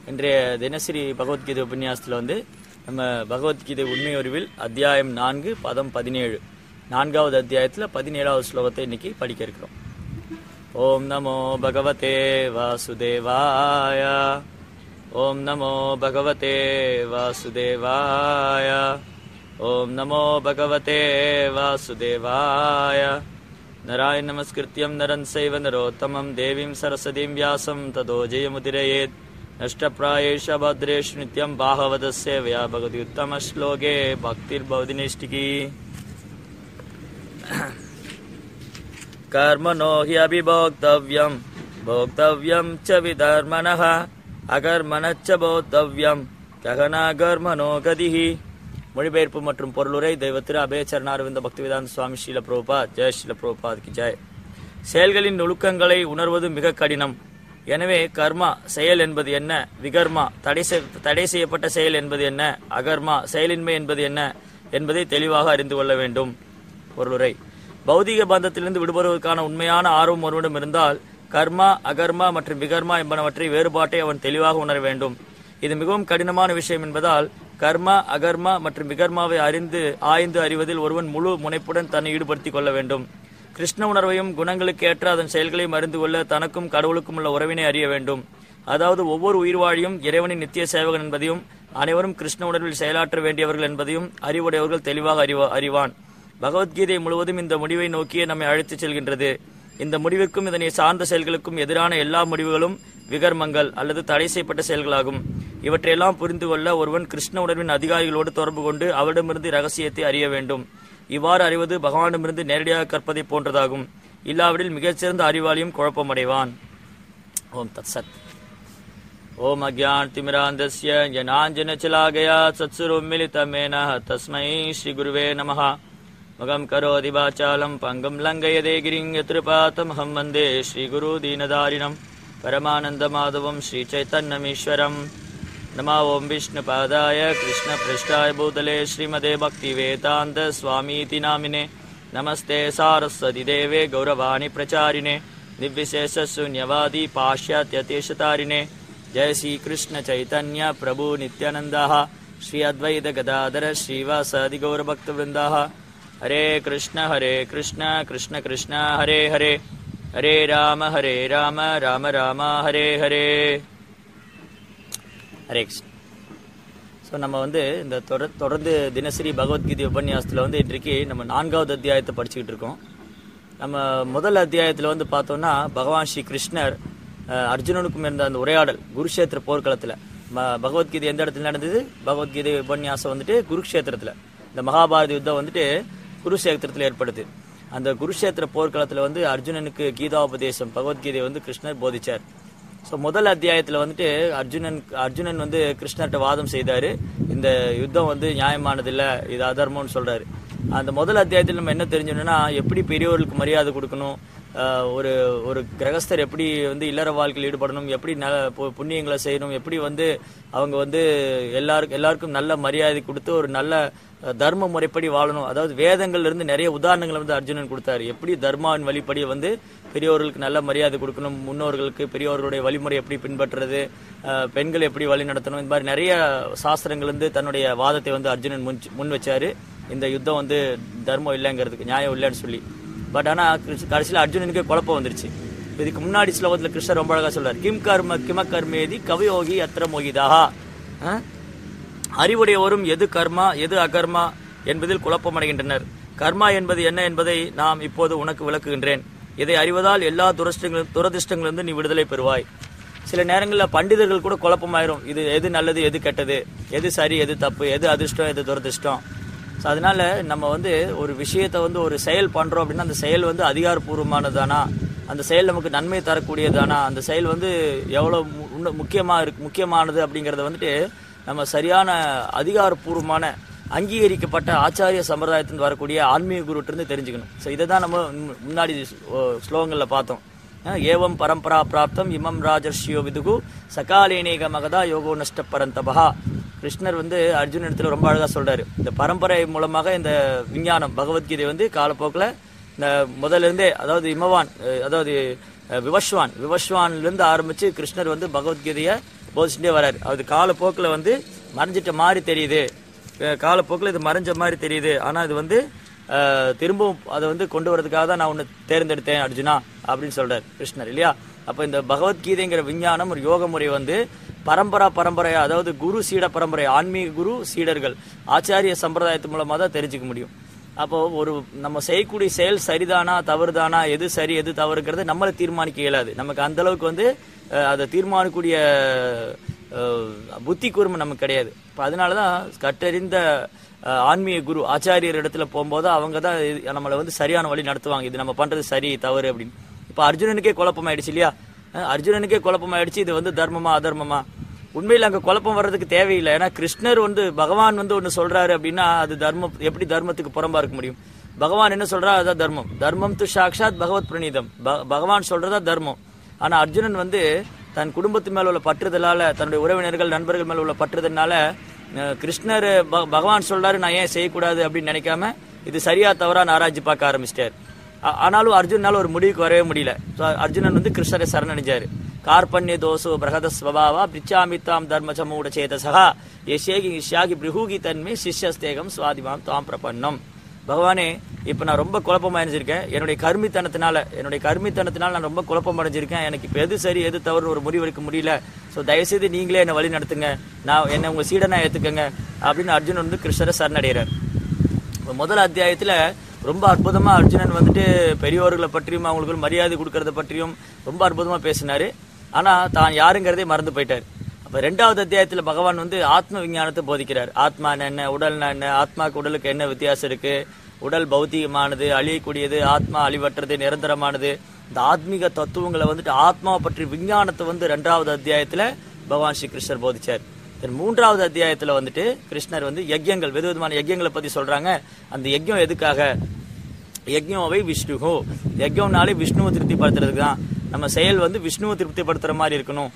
இன்றைய தினசரி பகவத்கீதை உபன்யாசத்தில் வந்து நம்ம பகவத்கீதை உண்மை அறிவில் அத்தியாயம் நான்கு பதம் பதினேழு நான்காவது அத்தியாயத்தில் பதினேழாவது ஸ்லோகத்தை இன்னைக்கு படிக்க இருக்கிறோம் ஓம் நமோ பகவதே வாசுதேவாய ஓம் நமோ பகவதே வாசுதேவாய ஓம் நமோ பகவதே வாசுதேவாய நராய நமஸ்கிருத்தியம் நரன் செய்வ நரோத்தமம் தேவீம் சரஸ்வதீம் வியாசம் ததோ ஜெயமுதிரயேத் நஷ்டப்பிராயேஷ பத்ரேஷு நித்யம் பாகவதஸ்ய வயா பகவதி உத்தம ஸ்லோகே பக்திர்பவதி நிஷ்டிகி कर्मणो हि अभिभोक्तव्यम् भोक्तव्यम् च विधर्मणः அகர்மனச்ச போத்தவ்யம் ககனா கர்மனோ கதிஹி மொழிபெயர்ப்பு மற்றும் பொருளுரை தெய்வ திரு அபயச்சரண அரவிந்த பக்திவேதாந்த சுவாமி ஸ்ரீல பிரபுபாத் ஜெய் ஸ்ரீல பிரபுபாத் கி ஜெய் செயல்களின் நுணுக்கங்களை உணர்வது மிக கடினம் எனவே கர்மா செயல் என்பது என்ன விகர்மா தடை செய்- தடை செய்யப்பட்ட செயல் என்பது என்ன அகர்மா செயலின்மை என்பது என்ன என்பதை தெளிவாக அறிந்து கொள்ள வேண்டும் பொருளுரை பௌதிக பந்தத்திலிருந்து விடுபடுவதற்கான உண்மையான ஆர்வம் ஒருவனிடம் இருந்தால் கர்மா அகர்மா மற்றும் விகர்மா என்பனவற்றை வேறுபாட்டை அவன் தெளிவாக உணர வேண்டும் இது மிகவும் கடினமான விஷயம் என்பதால் கர்மா அகர்மா மற்றும் விகர்மாவை அறிந்து ஆய்ந்து அறிவதில் ஒருவன் முழு முனைப்புடன் தன்னை ஈடுபடுத்திக் கொள்ள வேண்டும் கிருஷ்ண உணர்வையும் குணங்களுக்கு ஏற்ற அதன் செயல்களையும் அறிந்து கொள்ள தனக்கும் கடவுளுக்கும் உள்ள உறவினை அறிய வேண்டும் அதாவது ஒவ்வொரு உயிர்வாழியும் இறைவனின் நித்திய சேவகன் என்பதையும் அனைவரும் கிருஷ்ண உணர்வில் செயலாற்ற வேண்டியவர்கள் என்பதையும் அறிவுடையவர்கள் தெளிவாக அறிவ அறிவான் பகவத்கீதை முழுவதும் இந்த முடிவை நோக்கியே நம்மை அழைத்துச் செல்கின்றது இந்த முடிவிற்கும் இதனை சார்ந்த செயல்களுக்கும் எதிரான எல்லா முடிவுகளும் விகர்மங்கள் அல்லது தடை செய்யப்பட்ட செயல்களாகும் இவற்றையெல்லாம் புரிந்து கொள்ள ஒருவன் கிருஷ்ண உணர்வின் அதிகாரிகளோடு தொடர்பு கொண்டு அவரிடமிருந்து ரகசியத்தை அறிய வேண்டும் இவ்வாறு அறிவது பகவானிடமிருந்து நேரடியாக கற்பதை போன்றதாகும் இல்லாவிடில் மிகச்சிறந்த அறிவாளியும் குழப்பமடைவான் ஓம் தத் சத் ओम अज्ञानतिमिरान्धस्य जनाञ्जनचलागया सत्सुरुमिलितमेन तस्मै श्रीगुरुवे नमः मगं करोति वाचालं पङ्गं लङ्घयदे गिरिं यत्कृपातमहं वन्दे श्रीगुरुदीनदारिणं परमानन्दमाधवं श्रीचैतन्यमीश्वरम् नमः ॐ विष्णुपादाय कृष्णपृष्ठाय भूतले श्रीमदे भक्तिवेदान्तस्वामीति नामिने नमस्ते सारस्वतिदेवे गौरवाणि प्रचारिणे निर्विशेषशून्यवादी पाश्चात्यतेशतारिणे जय श्रीकृष्ण चैतन्य प्रभु नित्यानन्दः श्री अद्वैत गदाधर श्रीवासादि गौरभक्तवृन्दाः हरे कृष्ण हरे कृष्ण कृष्ण कृष्ण हरे हरे हरे राम हरे राम राम राम हरे हरे ஹரே கிருஷ்ண ஸோ நம்ம வந்து இந்த தொடர் தொடர்ந்து தினசரி பகவத்கீதை உபன்யாசத்தில் வந்து இன்றைக்கு நம்ம நான்காவது அத்தியாயத்தை படிச்சுக்கிட்டு இருக்கோம் நம்ம முதல் அத்தியாயத்தில் வந்து பார்த்தோம்னா பகவான் ஸ்ரீ கிருஷ்ணர் அஹ், அர்ஜுனனுக்கும் இருந்த அந்த உரையாடல் குருஷேத்திர போர்க்களத்தில் ம- பகவத்கீதை எந்த இடத்துல நடந்தது பகவத்கீதை உபன்யாசம் வந்துட்டு குருக்ஷேத்திரத்தில் இந்த மகாபாரத யுத்தம் வந்துட்டு குருஷேத்திரத்தில் ஏற்படுது அந்த குருஷேத்திர போர்க்களத்தில் வந்து அர்ஜுனனுக்கு கீதாபதேசம் பகவத்கீதை வந்து கிருஷ்ணர் போதிச்சார் ஸோ முதல் அத்தியாயத்தில் வந்துட்டு அர்ஜுனன் அர்ஜுனன் வந்து கிருஷ்ணர்கிட்ட வாதம் செய்தாரு இந்த யுத்தம் வந்து நியாயமானது இல்ல இது அதர்மம்னு சொல்றாரு அந்த முதல் அத்தியாயத்தில் நம்ம என்ன தெரிஞ்சோம்னா எப்படி பெரியவர்களுக்கு மரியாதை கொடுக்கணும் ஆஹ் ஒரு ஒரு கிரகஸ்தர் எப்படி வந்து இல்லற வாழ்க்கையில் ஈடுபடணும் எப்படி ந பு- புண்ணியங்களை செய்யணும் எப்படி வந்து அவங்க வந்து எல்லாருக்கும் எல்லாருக்கும் நல்ல மரியாதை கொடுத்து ஒரு நல்ல அஹ், தர்ம முறைப்படி வாழணும் அதாவது வேதங்கள்ல இருந்து நிறைய உதாரணங்களை வந்து அர்ஜுனன் கொடுத்தாரு எப்படி தர்மாவின் வழிப்படி வந்து பெரியவர்களுக்கு நல்ல மரியாதை கொடுக்கணும் முன்னோர்களுக்கு பெரியவர்களுடைய வழிமுறை எப்படி பின்பற்றுறது அஹ், பெண்கள் எப்படி வழி நடத்தணும் இந்த மாதிரி நிறைய சாஸ்திரங்கள் வந்து தன்னுடைய வாதத்தை வந்து அர்ஜுனன் முன் முன் வச்சாரு இந்த யுத்தம் வந்து தர்மம் இல்லைங்கிறதுக்கு நியாயம் இல்லைன்னு சொல்லி பட் ஆனா கிருஷ்ண- கடைசியில அர்ஜுனனுக்கு குழப்பம் வந்துருச்சு இதுக்கு முன்னாடி ஸ்லோகத்துல கிருஷ்ணர் ரொம்ப அழகா சொல்றாரு கிம் கர்ம கிம கர்மேதி கவியோகி அத்திர மோகிதாக அறிவுடையவரும் எது கர்மா எது அகர்மா என்பதில் குழப்பமடைகின்றனர் கர்மா என்பது என்ன என்பதை நாம் இப்போது உனக்கு விளக்குகின்றேன் இதை அறிவதால் எல்லா துரஷ்டங்களும் துரதிர்ஷ்டங்களிலிருந்து நீ விடுதலை பெறுவாய் சில நேரங்களில் பண்டிதர்கள் கூட குழப்பமாயிரும் இது எது நல்லது எது கெட்டது எது சரி எது தப்பு எது அதிர்ஷ்டம் எது துரதிர்ஷ்டம் ஸோ அதனால நம்ம வந்து ஒரு விஷயத்தை வந்து ஒரு செயல் பண்றோம் அப்படின்னா அந்த செயல் வந்து அதிகாரப்பூர்வமானதானா அந்த செயல் நமக்கு நன்மை தரக்கூடியதானா அந்த செயல் வந்து எவ்வளோ மு- உன்ன- முக்கியமா இருக்கு முக்கியமானது அப்படிங்கறத வந்துட்டு நம்ம சரியான அதிகாரப்பூர்வமான அங்கீகரிக்கப்பட்ட ஆச்சாரிய சம்பிரதாயத்திலிருந்து வரக்கூடிய ஆன்மீக குருட்டு இருந்து தெரிஞ்சுக்கணும் ஸோ இதை தான் நம்ம முன்- முன்னாடி ஸ்லோகங்களில் பார்த்தோம் அஹ் ஏவம் பரம்பரா பிராப்தம் இமம் ராஜர்ஷியோ விதுகு சகாலேனேக மகதா யோகோ நஷ்ட பரந்தபா கிருஷ்ணர் வந்து அர்ஜுனத்தில் ரொம்ப அழகா சொல்றாரு இந்த பரம்பரை மூலமாக இந்த விஞ்ஞானம் பகவத்கீதை வந்து காலப்போக்கில் இந்த முதல்ல இருந்தே அதாவது இமவான் அஹ் அதாவது அஹ் விவஸ்வான் விவஸ்வான்ல இருந்து ஆரம்பிச்சு கிருஷ்ணர் வந்து பகவத்கீதையை போதிச்சுட்டே வராரு அது காலப்போக்கில் வந்து மறைஞ்சிட்ட மாதிரி தெரியுது அஹ் காலப்போக்கில் இது மறைஞ்ச மாதிரி தெரியுது ஆனால் இது வந்து அஹ், திரும்பவும் அதை வந்து கொண்டு வரதுக்காக தான் நான் உன்னை தேர்ந்தெடுத்தேன் அர்ஜுனா அப்படின்னு சொல்றாரு கிருஷ்ணர் இல்லையா அப்போ இந்த பகவத்கீதைங்கிற விஞ்ஞானம் ஒரு யோக முறை வந்து பரம்பரா பரம்பரையா அதாவது குரு சீட பரம்பரை ஆன்மீக குரு சீடர்கள் ஆச்சாரிய சம்பிரதாயத்து மூலமா தான் தெரிஞ்சுக்க முடியும் அப்போ ஒரு நம்ம செய்யக்கூடிய செயல் சரிதானா தவறுதானா எது சரி எது தவறுங்கிறத நம்மளை தீர்மானிக்க இயலாது நமக்கு அந்த அளவுக்கு வந்து அஹ், அதை தீர்மானிக்கக்கூடிய அஹ், புத்தி கூர்மை நமக்கு கிடையாது இப்போ அதனால தான் கற்றறிந்த அஹ், ஆன்மீக குரு ஆச்சாரியர் இடத்துல போகும்போது அவங்க தான் இது- நம்மளை வந்து சரியான வழி நடத்துவாங்க இது நம்ம பண்றது சரி தவறு அப்படின்னு இப்போ அர்ஜுனனுக்கே குழப்பமாயிடுச்சு இல்லையா அஹ், அர்ஜுனனுக்கே குழப்பமாயிடுச்சு இது வந்து தர்மமா அதர்மமா உண்மையில் அங்க குழப்பம் வர்றதுக்கு தேவையில்லை ஏன்னா கிருஷ்ணர் வந்து பகவான் வந்து ஒன்னு சொல்றாரு அப்படின்னா அது தர்மம் எப்படி தர்மத்துக்கு புறம்பா இருக்க முடியும் பகவான் என்ன சொல்றா அதான் தர்மம் தர்மம் து சாக்ஷாத் பகவத் பிரணீதம் ப- பகவான் சொல்றதா தர்மம் ஆனா அர்ஜுனன் வந்து தன் குடும்பத்து மேல உள்ள பற்றுதலால தன்னுடைய உறவினர்கள் நண்பர்கள் மேல உள்ள பற்றுதல்னால அஹ், கிருஷ்ணர் ப- பகவான் சொல்றாரு நான் ஏன் செய்யக்கூடாது அப்படின்னு நினைக்காம இது சரியா தவறான்னு ஆராய்ச்சி பார்க்க ஆரம்பிச்சிட்டாரு ஆ- ஆனாலும் அர்ஜுனால ஒரு முடிவுக்கு வரவே முடியல So, அர்ஜுனன் வந்து கிருஷ்ணரை சரணடைஞ்சாரு கார்பண்ய தோசோ பிரகத ஸ்வபாவா பிச்சாமித்தாம் தர்ம சமூட சேதசகா யசேகி இஷ்யாகி பிருஹூகி தன்மே சிஷ்யஸ்தேகம் சுவாதிமாம் தாம் பிரபன்னம் பகவானே இப்ப நான் ரொம்ப குழப்பம் அடைஞ்சிருக்கேன் என்னுடைய கர்மித்தனத்தினால என்னுடைய கர்மித்தனத்தினால நான் ரொம்ப குழப்பம் அடைஞ்சிருக்கேன் எனக்கு இப்ப எது சரி எது தவறு ஒரு முடிவு எடுக்க முடியல சோ தயவுசெய்து நீங்களே என்னை வழி நடத்துங்க நான் என்ன உங்க சீடனா ஏத்துக்கங்க அப்படின்னு அர்ஜுனன் வந்து கிருஷ்ணரை சரணடைகிறார் இப்ப முதல் அத்தியாயத்துல ரொம்ப அற்புதமா அர்ஜுனன் வந்துட்டு பெரியோர்களை பற்றியும் அவங்களுக்கு மரியாதை கொடுக்கறத பற்றியும் ரொம்ப அற்புதமா பேசினாரு ஆனா தான் யாருங்கிறதே மறந்து போயிட்டார் அப்ப ரெண்டாவது அத்தியாயத்துல பகவான் வந்து ஆத்ம விஞ்ஞானத்தை போதிக்கிறார் ஆத்மா என்ன உடல்னா என்ன ஆத்மாக்கு உடலுக்கு என்ன வித்தியாசம் இருக்கு உடல் பௌத்திகமானது அழியக்கூடியது ஆத்மா அழிவற்றது நிரந்தரமானது இந்த ஆத்மீக தத்துவங்களை வந்துட்டு ஆத்மாவை பற்றி விஞ்ஞானத்தை வந்து ரெண்டாவது அத்தியாயத்துல பகவான் ஸ்ரீ கிருஷ்ணர் போதிச்சார் தென் மூன்றாவது அத்தியாயத்துல வந்துட்டு கிருஷ்ணர் வந்து யஜ்யங்கள் விதவிதமான யஜ்யங்களை பத்தி சொல்றாங்க அந்த யஜ்யம் எதுக்காக யஜ்யோவை விஷ்ணுஹோ யஜ்யம்னாலே விஷ்ணுவை திருப்திப்படுத்துறதுக்கு தான் நம்ம செயல் வந்து விஷ்ணுவை திருப்திப்படுத்துற மாதிரி இருக்கணும்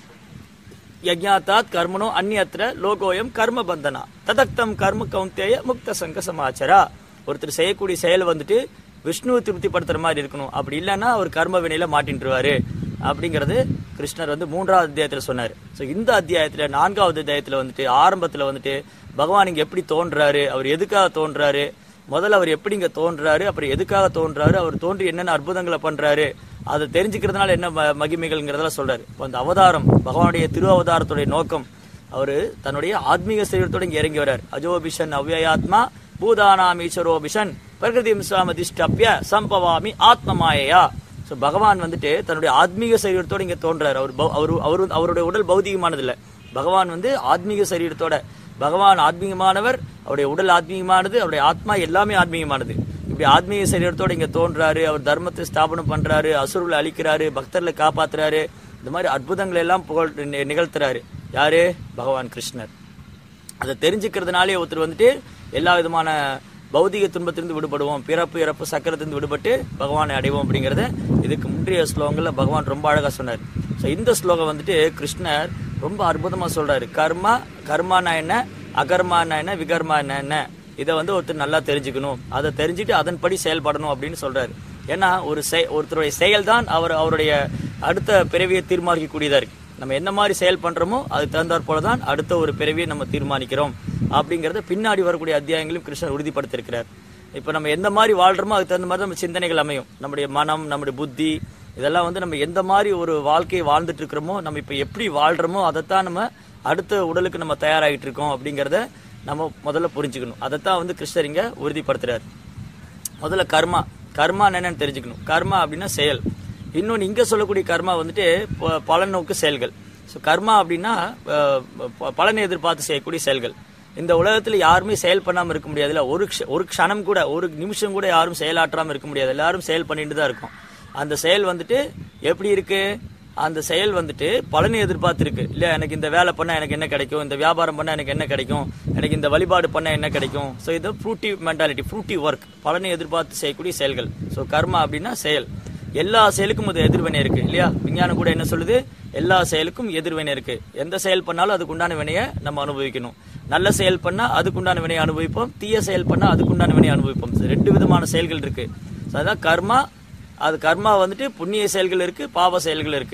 யஜ்ஞாத்தாத் கர்மனோ அந்நியத்திர லோகோயம் கர்ம பந்தனா ததக்தம் கர்ம கௌந்தேய முக்த சங்க சமாச்சரா ஒருத்தர் செய்யக்கூடிய செயல் வந்துட்டு விஷ்ணுவை திருப்திப்படுத்துற மாதிரி இருக்கணும் அப்படி இல்லைன்னா அவர் கர்ம வினையில மாட்டின்றுவாரு அப்படிங்கிறது கிருஷ்ணர் வந்து மூன்றாவது அத்தியாயத்துல சொன்னார் ஸோ இந்த அத்தியாயத்துல நான்காவது அத்தியாயத்துல வந்துட்டு ஆரம்பத்துல வந்துட்டு பகவான் இங்க எப்படி தோன்றாரு அவர் எதுக்காக தோன்றாரு முதல்ல அவர் எப்படி இங்க தோன்றாரு அப்புறம் எதுக்காக தோன்றாரு அவர் தோன்றி என்னென்ன அற்புதங்களை பண்றாரு அதை தெரிஞ்சுக்கிறதுனால என்ன ம- மகிமைகள்ங்கிறதெல்லாம் சொல்றாரு இப்போ அந்த அவதாரம் பகவானுடைய திரு அவதாரத்துடைய நோக்கம் அவரு தன்னுடைய ஆத்மீக சரீரத்தோட இங்க இறங்கி வர்றார் அஜோபிஷன் அவ்யயாத்மா பூதானாம் ஈஸ்வரோபிஷன் பிரகிருதிம் சுவாமதிஷ்டப்ய சம்பவாமி ஆத்மமாயையா ஸோ பகவான் வந்துட்டு தன்னுடைய ஆத்மீக சரீரத்தோட இங்க தோன்றாரு அவர் பௌ- அவரு அவரு அவருடைய உடல் பௌதிகமானது இல்ல பகவான் வந்து ஆத்மீக சரீரத்தோட பகவான் ஆத்மீகமானவர் அவருடைய உடல் ஆத்மீகமானது அவருடைய ஆத்மா எல்லாமே ஆத்மீகமானது இப்படி ஆத்மீக சரீரத்தோட இங்க தோன்றாரு அவர் தர்மத்தை ஸ்தாபனம் பண்றாரு அசுரர்களை அழிக்கிறாரு பக்தர்களை காப்பாத்துறாரு இந்த மாதிரி அற்புதங்களை எல்லாம் புகழ் நி- நிகழ்த்துறாரு யாரு பகவான் கிருஷ்ணர் அதை தெரிஞ்சுக்கிறதுனாலே ஒருத்தர் வந்துட்டு எல்லா விதமான பௌதிக துன்பத்திலிருந்து விடுபடுவோம் பிறப்பு இறப்பு சக்கரத்திலிருந்து விடுபட்டு பகவானை அடைவோம் அப்படிங்கறத இதுக்கு முந்தைய ஸ்லோகங்கள்ல பகவான் ரொம்ப அழகா சொன்னார் ஸோ இந்த ஸ்லோகம் வந்துட்டு கிருஷ்ணர் ரொம்ப அற்புதமா சொல்றாரு கர்மா கர்மானா என்ன அகர்மானா என்ன விகர்மானா என்ன இதை வந்து ஒருத்தர் நல்லா தெரிஞ்சுக்கணும் அதை தெரிஞ்சுட்டு அதன்படி செயல்படணும் அப்படின்னு சொல்றாரு ஏன்னா ஒரு செய ஒருத்தருடைய செயல்தான் அவர் அவருடைய அடுத்த பிறவியை தீர்மானிக்கக்கூடியதா இருக்கு நம்ம என்ன மாதிரி செயல் பண்றோமோ அது தகுந்தாற் போல தான் அடுத்த ஒரு பிறவியை நம்ம தீர்மானிக்கிறோம் அப்படிங்கறத பின்னாடி வரக்கூடிய அத்தியாயங்களும் கிருஷ்ணர் உறுதிப்படுத்திருக்கிறார் இப்ப நம்ம எந்த மாதிரி வாழ்றோமோ அதுக்கு தகுந்த மாதிரி நம்ம சிந்தனைகள் அமையும் நம்முடைய மனம் நம்முடைய புத்தி இதெல்லாம் வந்து நம்ம எந்த மாதிரி ஒரு வாழ்க்கையை வாழ்ந்துட்டு இருக்கிறோமோ நம்ம இப்ப எப்படி வாழ்றோமோ அதைத்தான் நம்ம அடுத்த உடலுக்கு நம்ம தயாராகிட்டு இருக்கோம் அப்படிங்கறத நம்ம முதல்ல புரிஞ்சுக்கணும் அதைத்தான் வந்து கிருஷ்ணர் இங்க உறுதிப்படுத்துறாரு முதல்ல கர்மா கர்மா என்னன்னு தெரிஞ்சுக்கணும் கர்மா அப்படின்னா செயல் இன்னொன்று இங்க சொல்லக்கூடிய கர்மா வந்துட்டு ப- பலநோக்கு செயல்கள் ஸோ கர்மா அப்படின்னா அஹ், ப- பலனை எதிர்பார்த்து செய்யக்கூடிய செயல்கள் இந்த உலகத்துல யாருமே செயல் பண்ணாம இருக்க முடியாதுல்ல ஒரு க்ஷ- ஒரு க்ஷணம் கூட ஒரு நிமிஷம் கூட யாரும் செயலாற்றாம இருக்க முடியாது எல்லாரும் செயல் பண்ணிட்டு தான் இருக்கும் அந்த செயல் வந்துட்டு எப்படி இருக்கு அந்த செயல் வந்துட்டு பலனை எதிர்பார்த்து இருக்கு இல்ல எனக்கு இந்த வேலை பண்ணா எனக்கு என்ன கிடைக்கும் இந்த வியாபாரம் பண்ணா எனக்கு என்ன கிடைக்கும் எனக்கு இந்த வழிபாடு பண்ணா என்ன கிடைக்கும் ஸோ இது ஃப்ரூட்டி மென்டாலிட்டி ஃப்ரூட்டி ஒர்க் பலனை எதிர்பார்த்து செய்யக்கூடிய செயல்கள் ஸோ கர்மா அப்படின்னா செயல் எல்லா செயலுக்கும் அது எதிர்வினை இருக்கு இல்லையா விஞ்ஞானம் கூட என்ன சொல்லுது எல்லா செயலுக்கும் எதிர்வினை இருக்கு எந்த செயல் பண்ணாலும் அதுக்குண்டான வினையை நம்ம அனுபவிக்கணும் நல்ல செயல் பண்ணா அதுக்குண்டான வினையை அனுபவிப்போம் தீய செயல் பண்ணா அதுக்குண்டான வினையை அனுபவிப்போம் So, ரெண்டு விதமான செயல்கள் இருக்கு So, அதான் கர்மா அது கர்மா வந்துட்டு புண்ணிய செயல்கள் இருக்கு பாவ செயல்கள் இருக்கு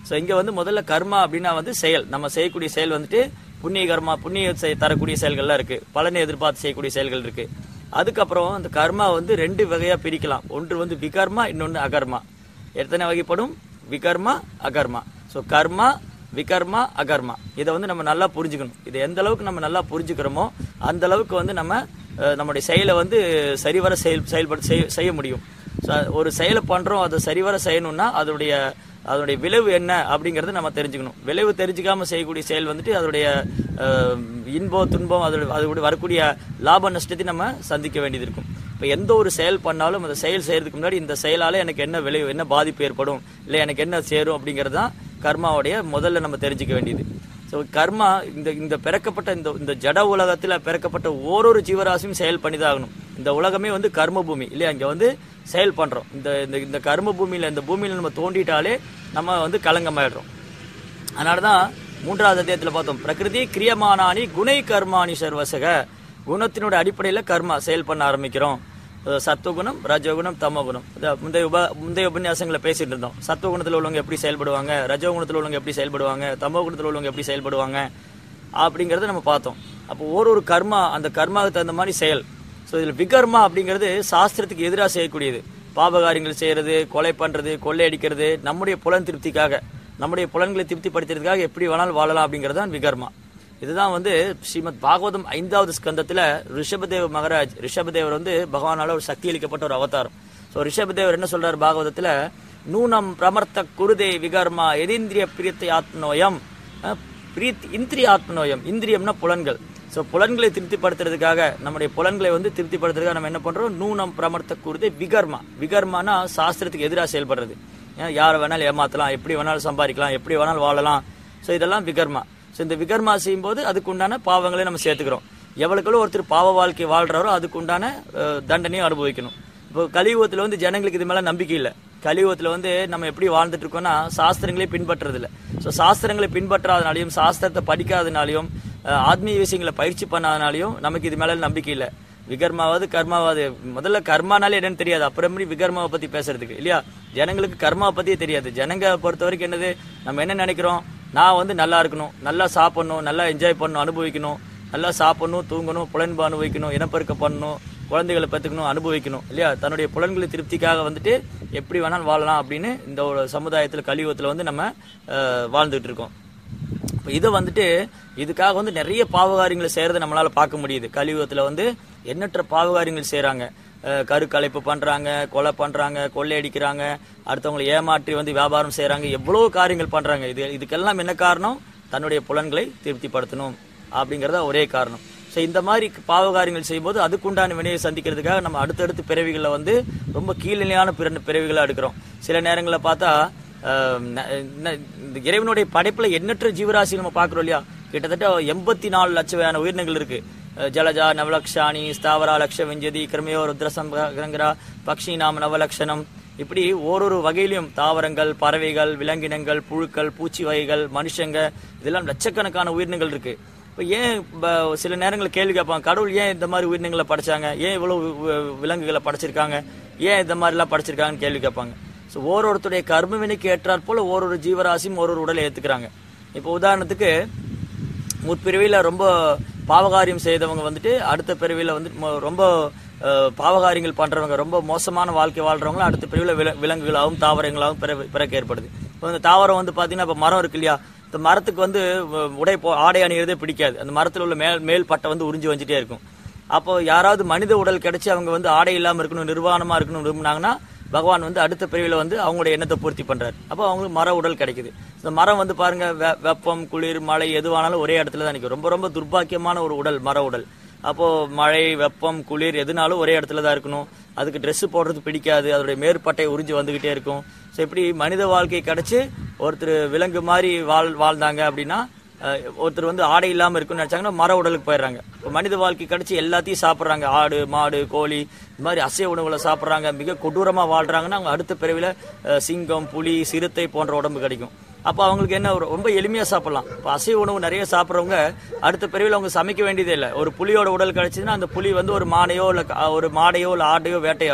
ஸோ இங்க வந்து முதல்ல கர்மா அப்படின்னா வந்து செயல் நம்ம செய்யக்கூடிய செயல் வந்துட்டு புண்ணிய கர்மா புண்ணிய செய்- தரக்கூடிய செயல்கள்லாம் இருக்கு பலனை எதிர்பார்த்து செய்யக்கூடிய செயல்கள் இருக்கு அதுக்கப்புறம் அந்த கர்மா வந்து ரெண்டு வகையா பிரிக்கலாம் ஒன்று வந்து விகர்மா இன்னொன்று அகர்மா எத்தனை வகைப்படும் விகர்மா அகர்மா ஸோ கர்மா விகர்மா அகர்மா இதை வந்து நம்ம நல்லா புரிஞ்சுக்கணும் இதை எந்த அளவுக்கு நம்ம நல்லா புரிஞ்சுக்கிறோமோ அந்த அளவுக்கு வந்து நம்ம அஹ், நம்முடைய செயலை வந்து சரிவர செயல் செயல்பட செய்ய- செய்ய முடியும் ஸோ ஒரு செயலை பண்றோம் அதை சரிவர செய்யணும்னா அதோடைய அதோடைய விளைவு என்ன அப்படிங்கறத நம்ம தெரிஞ்சுக்கணும் விளைவு தெரிஞ்சுக்காம செய்யக்கூடிய செயல் வந்துட்டு அதோடைய அஹ், இன்பம் துன்பம் அதோட அதோட வரக்கூடிய லாப நஷ்டத்தை நம்ம சந்திக்க வேண்டியது இருக்கும் இப்போ எந்த ஒரு செயல் பண்ணாலும் அந்த செயல் செய்யறதுக்கு முன்னாடி இந்த செயலால எனக்கு என்ன விளைவு என்ன பாதிப்பு ஏற்படும் இல்லை எனக்கு என்ன சேரும் அப்படிங்கிறது தான் கர்மாவுடைய முதல்ல நம்ம தெரிஞ்சுக்க வேண்டியது ஸோ கர்மா இந்த இந்த பிறக்கப்பட்ட இந்த இந்த ஜட உலகத்துல பிறக்கப்பட்ட ஓரொரு ஜீவராசியும் செயல் பண்ணிதான் ஆகணும் இந்த உலகமே வந்து கர்ம பூமி இல்லையா இங்க வந்து செயல் பண்றோம் இந்த இந்த இந்த கர்ம பூமியில இந்த பூமியில நம்ம தோண்டிட்டாலே நம்ம வந்து களங்கமாயிடுறோம் அதனாலதான் மூன்றாவது அத்தியாயத்துல பார்த்தோம் பிரகிருதி கிரியமானானி குணை கர்மானி சர்வசக குணத்தினோட அடிப்படையில கர்மா செயல் பண்ண ஆரம்பிக்கிறோம் அஹ் சத்துவகுணம் ரஜோகுணம் தமகுணம் இந்த முந்தைய உப முந்தைய உபன்யாசங்களை பேசிட்டு இருந்தோம் சத்துவகுணத்துல உள்ளவங்க எப்படி செயல்படுவாங்க ரஜோகுணத்துல உள்ளவங்க எப்படி செயல்படுவாங்க தமோகுணத்துல உள்ளவங்க எப்படி செயல்படுவாங்க அப்படிங்கறத நம்ம பார்த்தோம் அப்போ ஒரு ஒரு கர்மா அந்த கர்மாவுக்கு தகுந்த மாதிரி செயல் ஸோ இதில் விகர்மா அப்படிங்கிறது சாஸ்திரத்துக்கு எதிராக செய்யக்கூடியது பாபகாரியங்கள் செய்யறது கொலை பண்றது கொள்ளையடிக்கிறது நம்முடைய புலன் திருப்திக்காக நம்முடைய புலன்களை திருப்திப்படுத்துறதுக்காக எப்படி வேணாலும் வாழலாம் அப்படிங்கிறது தான் விகர்மா இதுதான் வந்து ஸ்ரீமத் பாகவதம் ஐந்தாவது ஸ்கந்தத்துல ரிஷபதேவ மகராஜ் ரிஷபதேவர் வந்து பகவானால ஒரு சக்தி அளிக்கப்பட்ட ஒரு அவதாரம் ஸோ ரிஷபதேவர் என்ன சொல்றாரு பாகவதத்துல நூனம் பிரமர்த்த குருதே விகர்மா எதிந்திரிய பிரியத்தை ஆத்மநோயம் அஹ், பிரீத் இந்திரிய ஆத்மநோயம் இந்திரியம்னா புலன்கள் ஸோ புலன்களை திருப்திப்படுத்துறதுக்காக நம்முடைய புலன்களை வந்து திருப்திப்படுத்துறதுக்காக நம்ம என்ன பண்றோம் நூனம் பிரமர்த்த கூறுதே விகர்மா விகர்மானா சாஸ்திரத்துக்கு எதிராக செயல்படுறது ஏன் யாரை வேணாலும் ஏமாத்தலாம் எப்படி வேணாலும் சம்பாதிக்கலாம் எப்படி வேணாலும் வாழலாம் ஸோ இதெல்லாம் விகர்மா ஸோ இந்த விகர்மா செய்யும்போது அதுக்கு உண்டான பாவங்களை நம்ம சேர்த்துக்கிறோம் எவ்வளவுக்குள்ள ஒருத்தர் பாவ வாழ்க்கை வாழ்றாரோ அதுக்கு உண்டான அஹ், தண்டனையும் அனுபவிக்கணும் இப்போ கலியுகத்துல வந்து ஜனங்களுக்கு இது மேல நம்பிக்கை இல்லை கலியுகத்துல வந்து நம்ம எப்படி வாழ்ந்துட்டு இருக்கோம்னா சாஸ்திரங்களே பின்பற்றுறது இல்ல ஸோ சாஸ்திரங்களை பின்பற்றாதனாலையும் சாஸ்திரத்தை படிக்காதனாலையும் அஹ், ஆத்மீய விஷயங்களை பயிற்சி பண்ணாதனாலையும் நமக்கு இது மேல நம்பிக்கை இல்லை விகர்மாவது கர்மாவது முதல்ல கர்மானாலே என்னன்னு தெரியாது அப்புறம் எப்படி விகர்மாவை பத்தி பேசுறதுக்கு இல்லையா ஜனங்களுக்கு கர்மாவை பத்தியே தெரியாது ஜனங்க பொறுத்த வரைக்கும் என்னது நம்ம என்ன நினைக்கிறோம் நான் வந்து நல்லா இருக்கணும் நல்லா சாப்பிடணும் நல்லா என்ஜாய் பண்ணணும் அனுபவிக்கணும் நல்லா சாப்பிடணும் தூங்கணும் புலன்பு அனுபவிக்கணும் இனப்பெருக்க பண்ணணும் குழந்தைகளை பெற்றுக்கணும் அனுபவிக்கணும் இல்லையா தன்னுடைய புலன்களை திருப்திக்காக வந்துட்டு எப்படி வேணாலும் வாழலாம் அப்படின்னு இந்த ஒரு சமுதாயத்தில் கலியுகத்தில் வந்து நம்ம அஹ், வாழ்ந்துட்டு இருக்கோம் இப்போ இதை வந்துட்டு இதுக்காக வந்து நிறைய பாவகாரியங்களை செய்யறதை நம்மளால பார்க்க முடியுது கலியுகத்துல வந்து எண்ணற்ற பாவகாரியங்கள் செய்றாங்க அஹ் கருக்கலைப்பு பண்றாங்க கொலை பண்றாங்க கொள்ளையடிக்கிறாங்க அடுத்தவங்களை ஏமாற்றி வந்து வியாபாரம் செய்றாங்க எவ்வளவு காரியங்கள் பண்றாங்க இது இதுக்கெல்லாம் என்ன காரணம் தன்னுடைய புலன்களை திருப்திப்படுத்தணும் அப்படிங்கறத ஒரே காரணம் ஸோ இந்த மாதிரி பாவகாரியங்கள் செய்யும்போது அதுக்குண்டான வினையை சந்திக்கிறதுக்காக நம்ம அடுத்தடுத்து பிறவிகளில் வந்து ரொம்ப கீழ்நிலையான பிற பிறவிகளை எடுக்கிறோம் சில நேரங்களில் பார்த்தா ஆஹ் ந- ந- இந்த இறைவனுடைய படைப்புல எண்ணற்ற ஜீவராசி நம்ம பார்க்கிறோம் இல்லையா கிட்டத்தட்ட எண்பத்தி நாலு லட்சம் உயிரினங்கள் இருக்கு அஹ் ஜலஜா நவலக்ஷாணி ஸ்தாவரா லக்ஷ வெஞ்சதி கிரமியோ ருத்ரசங்கரா பக்ஷி நாம நவலக்ஷணம் இப்படி ஓரொரு வகையிலும் தாவரங்கள் பறவைகள் விலங்கினங்கள் புழுக்கள் பூச்சி வகைகள் மனுஷங்க இதெல்லாம் லட்சக்கணக்கான உயிரினங்கள் இருக்கு இப்போ ஏன் ப- சில நேரங்களில் கேள்வி கேட்பாங்க கடவுள் ஏன் இந்த மாதிரி உயிரினங்களை படைச்சாங்க ஏன் இவ்வளவு வி- விலங்குகளை படைச்சிருக்காங்க ஏன் இந்த மாதிரிலாம் படைச்சிருக்காங்கன்னு கேள்வி கேட்பாங்க ஸோ ஓரொருத்தருடைய கர்ம வினைக்கு ஏற்றாற் போல ஓரொரு ஜீவராசியும் ஒரு ஒரு உடலை ஏத்துக்கிறாங்க இப்போ உதாரணத்துக்கு முற்பிறவியில ரொம்ப பாவகாரியம் செய்தவங்க வந்துட்டு அடுத்த பிறவியில வந்து மொ- ரொம்ப அஹ், பாவகாரியங்கள் பண்றவங்க ரொம்ப மோசமான வாழ்க்கை வாழ்றவங்க அடுத்த பிறவியில வில விலங்குகளாகவும் தாவரங்களாகவும் பிற பிறக்க ஏற்படுது இப்போ இந்த தாவரம் வந்து பாத்தீங்கன்னா இப்போ மரம் இருக்கு இல்லையா இந்த மரத்துக்கு வந்து அஹ், உடை போ ஆடை அணிகிறதே பிடிக்காது அந்த மரத்தில் உள்ள மேல் மேல் பட்டை வந்து உறிஞ்சி வந்துட்டே இருக்கும் அப்போ யாராவது மனித உடல் கிடைச்சு அவங்க வந்து ஆடை இல்லாம இருக்கணும் நிர்வாணமா இருக்கணும் விரும்புனாங்கன்னா பகவான் வந்து அடுத்த பிரிவில் வந்து அவங்களுடைய எண்ணத்தை பூர்த்தி பண்றாரு அப்போ அவங்களுக்கு மர உடல் கிடைக்குது இந்த மரம் வந்து பாருங்க வெ- வெப்பம் குளிர் மழை எதுவானாலும் ஒரே இடத்துல தான் நிற்கும் ரொம்ப ரொம்ப துர்பாக்கியமான ஒரு உடல் மர உடல் அப்போ மழை வெப்பம் குளிர் எதுனாலும் ஒரே இடத்துல தான் இருக்கணும் அதுக்கு Dress போடுறது பிடிக்காது அதோடைய மேற்பட்டை உறிஞ்சு வந்துகிட்டே இருக்கும் ஸோ இப்படி மனித வாழ்க்கை கிடைச்சு ஒருத்தர் விலங்கு மாதிரி வாழ் வாழ்ந்தாங்க அப்படின்னா அஹ், ஒருத்தர் வந்து ஆடை இல்லாம இருக்குன்னு நினைச்சாங்கன்னா மர உடலுக்கு போயிடுறாங்க இப்போ மனித வாழ்க்கை கிடைச்சு எல்லாத்தையும் சாப்பிட்றாங்க ஆடு மாடு கோழி இந்த மாதிரி அசைவ உணவுகளை சாப்பிட்றாங்க மிக கொடூரமா வாழ்றாங்கன்னா அவங்க அடுத்த பிறவில அஹ், சிங்கம் புலி சிறுத்தை போன்ற உடம்பு கிடைக்கும் அப்போ அவங்களுக்கு என்ன ஒரு- ரொம்ப எளிமையா சாப்பிடலாம் இப்போ அசைவ உணவு நிறைய சாப்பிட்றவங்க அடுத்த பிறவில அவங்க சமைக்க வேண்டியதே இல்லை ஒரு புலியோட உடல் கிடைச்சதுன்னா அந்த புலி வந்து ஒரு மானையோ இல்லை ஒரு மாடையோ இல்லை ஆட்டையோ வேட்டையாடும்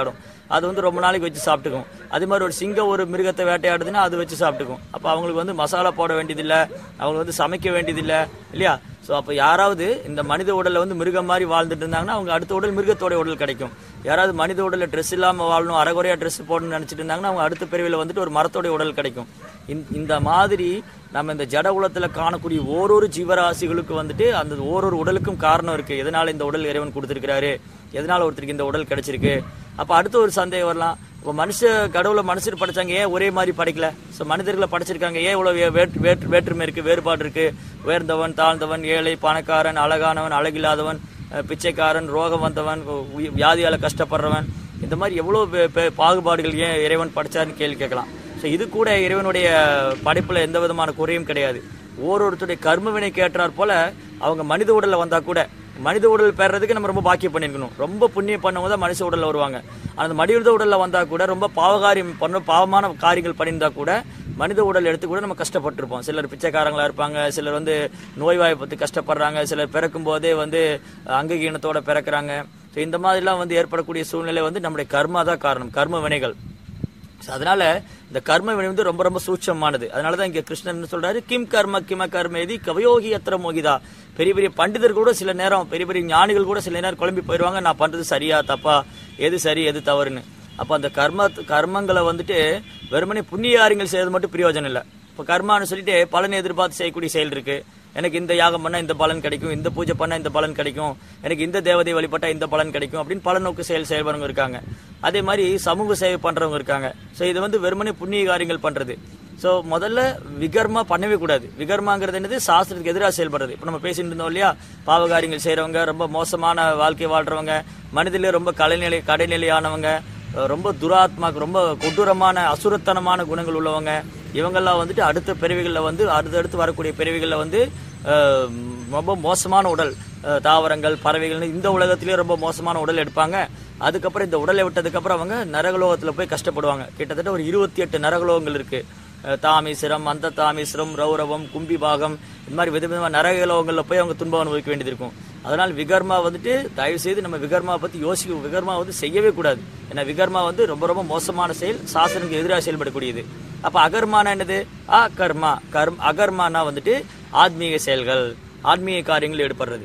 அது வந்து ரொம்ப நாளைக்கு வச்சு சாப்பிட்டுக்கும் அதே மாதிரி ஒரு சிங்கம் ஒரு மிருகத்தை வேட்டையாடுதுன்னா அது வச்சு சாப்பிட்டுக்கும் அப்போ அவங்களுக்கு வந்து மசாலா போட வேண்டியதில்லை அவங்களுக்கு வந்து சமைக்க வேண்டியதில்லை இல்லையா ஸோ அப்போ யாராவது இந்த மனித உடலில் வந்து மிருகம் மாதிரி வாழ்ந்துட்டு இருந்தாங்கன்னா அவங்க அடுத்த உடல் மிருகத்தோட உடல் கிடைக்கும் யாராவது மனித உடலில் ட்ரெஸ் இல்லாமல் வாழணும் அரைகுறையா ட்ரெஸ் போடணும்னு நினச்சிட்டு இருந்தாங்கன்னா அவங்க அடுத்த பிரிவில் வந்துட்டு ஒரு மரத்தோட உடல் கிடைக்கும் இந்த- இந்த மாதிரி நம்ம இந்த ஜட உலகத்தில் காணக்கூடிய ஓரொரு ஜீவராசிகளுக்கு வந்துட்டு அந்த ஓரொரு உடலுக்கும் காரணம் இருக்கு எதனால இந்த உடல் இறைவன் கொடுத்துருக்கிறாரு எதனால ஒருத்தருக்கு இந்த உடல் கிடைச்சிருக்கு அப்ப அடுத்த ஒரு சந்தேகம் வரலாம் இப்போ மனுஷ கடவுளை மனுஷர் படைச்சாங்க ஏன் ஒரே மாதிரி படைக்கல ஸோ மனிதர்களை படைச்சிருக்காங்க ஏன் இவ்வளவு வே- வேற்று வேற்று வேற்றுமை இருக்கு வேறுபாடு இருக்கு உயர்ந்தவன் தாழ்ந்தவன் ஏழை பணக்காரன் அழகானவன் அழகில்லாதவன் அஹ், பிச்சைக்காரன் ரோகம் வந்தவன் உ- வியாதியால கஷ்டப்படுறவன் இந்த மாதிரி எவ்வளோ பே- பே- பாகுபாடுகள் ஏன் இறைவன் படைச்சாருன்னு கேள்வி கேட்கலாம் ஸோ இது கூட இறைவனுடைய படைப்புல எந்த விதமான குறையும் கிடையாது ஓரொருத்தருடைய கர்ம வினை கேட்டார் போல அவங்க மனித உடல்ல வந்தா கூட மனித உடல் பெறதுக்கு நம்ம ரொம்ப பாக்கியம் பண்ணிருக்கணும் ரொம்ப புண்ணியம் பண்ணவங்க தான் மனுஷ உடல்ல வருவாங்க ஆனா அந்த மனித உடல்ல வந்தா கூட ரொம்ப பாவகாரியம் பண்ண பாவமான காரியங்கள் பண்ணியிருந்தா கூட மனித உடல் எடுத்து கூட நம்ம கஷ்டப்பட்டிருப்போம் சிலர் பிச்சைக்காரங்களா இருப்பாங்க சிலர் வந்து நோய்வாய்ப்பட்டு கஷ்டப்படுறாங்க சிலர் பிறக்கும் போதே வந்து அங்ககீனத்தோட பிறக்கிறாங்க ஸோ இந்த மாதிரிலாம் வந்து ஏற்படக்கூடிய சூழ்நிலை வந்து நம்முடைய கர்மா தான் காரணம் கர்ம வினைகள் So, அதனால இந்த கர்ம வினை வந்து ரொம்ப ரொம்ப சூட்சமானது அதனால தான் இங்க கிருஷ்ணன் என்ன சொல்றாரு கிம் கர்ம கிம கர்மேதி கவயோகி அத்திர மோகிதா பெரிய பெரிய பண்டிதர் கூட சில நேரம் பெரிய பெரிய ஞானிகள் கூட சில நேரம் குழம்பி போயிடுவாங்க நான் பண்றது சரியா தப்பா எது சரி எது தவறுன்னு அப்ப அந்த கர்ம கர்மங்களை வந்துட்டு வெறுமனே புண்ணியாரியங்கள் செய்யறது மட்டும் பிரயோஜனம் இல்லை இப்போ கர்மான்னு சொல்லிட்டு பலன் எதிர்பார்த்து செய்யக்கூடிய செயல் இருக்கு எனக்கு இந்த யாகம் பண்ணா இந்த பலன் கிடைக்கும் இந்த பூஜை பண்ணா இந்த பலன் கிடைக்கும் எனக்கு இந்த தேவதை வழிபட்டா இந்த பலன் கிடைக்கும் அப்படின்னு பல நோக்கு செயல் செயல்படுறவங்க இருக்காங்க அதே மாதிரி சமூக சேவை பண்றவங்க இருக்காங்க ஸோ இது வந்து வெறுமனே புண்ணிய காரியங்கள் பண்றது ஸோ முதல்ல விகர்மா பண்ணவே கூடாது விகர்மாங்கிறது என்னது சாஸ்திரத்துக்கு எதிராக செயல்படுறது இப்போ நம்ம பேசிட்டு இருந்தோம் இல்லையா பாவகாரியங்கள் செய்றவங்க ரொம்ப மோசமான வாழ்க்கை வாழ்றவங்க மனிதிலே ரொம்ப கலைநிலை கடைநிலையானவங்க ரொம்ப துராத்மாக்கு ரொம்ப கொடூரமான அசுரத்தனமான குணங்கள் உள்ளவங்க இவங்கெல்லாம் வந்துட்டு அடுத்த பிறவிகளில் வந்து அடுத்தடுத்து வரக்கூடிய பிறவிகளில் வந்து அஹ், ரொம்ப மோசமான உடல் அஹ், தாவரங்கள் பறவைகள் இந்த உலகத்திலேயே ரொம்ப மோசமான உடல் எடுப்பாங்க அதுக்கப்புறம் இந்த உடலை விட்டதுக்கப்புறம் அவங்க நரகலோகத்தில் போய் கஷ்டப்படுவாங்க கிட்டத்தட்ட ஒரு இருபத்தி எட்டு நரகலோகங்கள் இருக்கு அஹ், தாமீசிரம் அந்த தாமீசிரம் ரௌரவம் கும்பிபாகம் இந்த மாதிரி விதவிதமான நரகலோகங்களில் போய் அவங்க துன்பம் அனுபவிக்க வேண்டியது இருக்கும் அதனால் விகர்மா வந்துட்டு தயவு செய்து நம்ம விகர்மா பத்தி யோசிக்க விகர்மா வந்து செய்யவே கூடாது ஏன்னா விகர்மா வந்து ரொம்ப ரொம்ப மோசமான செயல் சாசனுக்கு எதிராக செயல்படக்கூடியது அப்ப அகர்மானா என்னது அகர்மா கர்ம் அகர்மானா வந்துட்டு ஆத்மீக செயல்கள் ஆத்மீக காரியங்கள் ஈடுபடுறது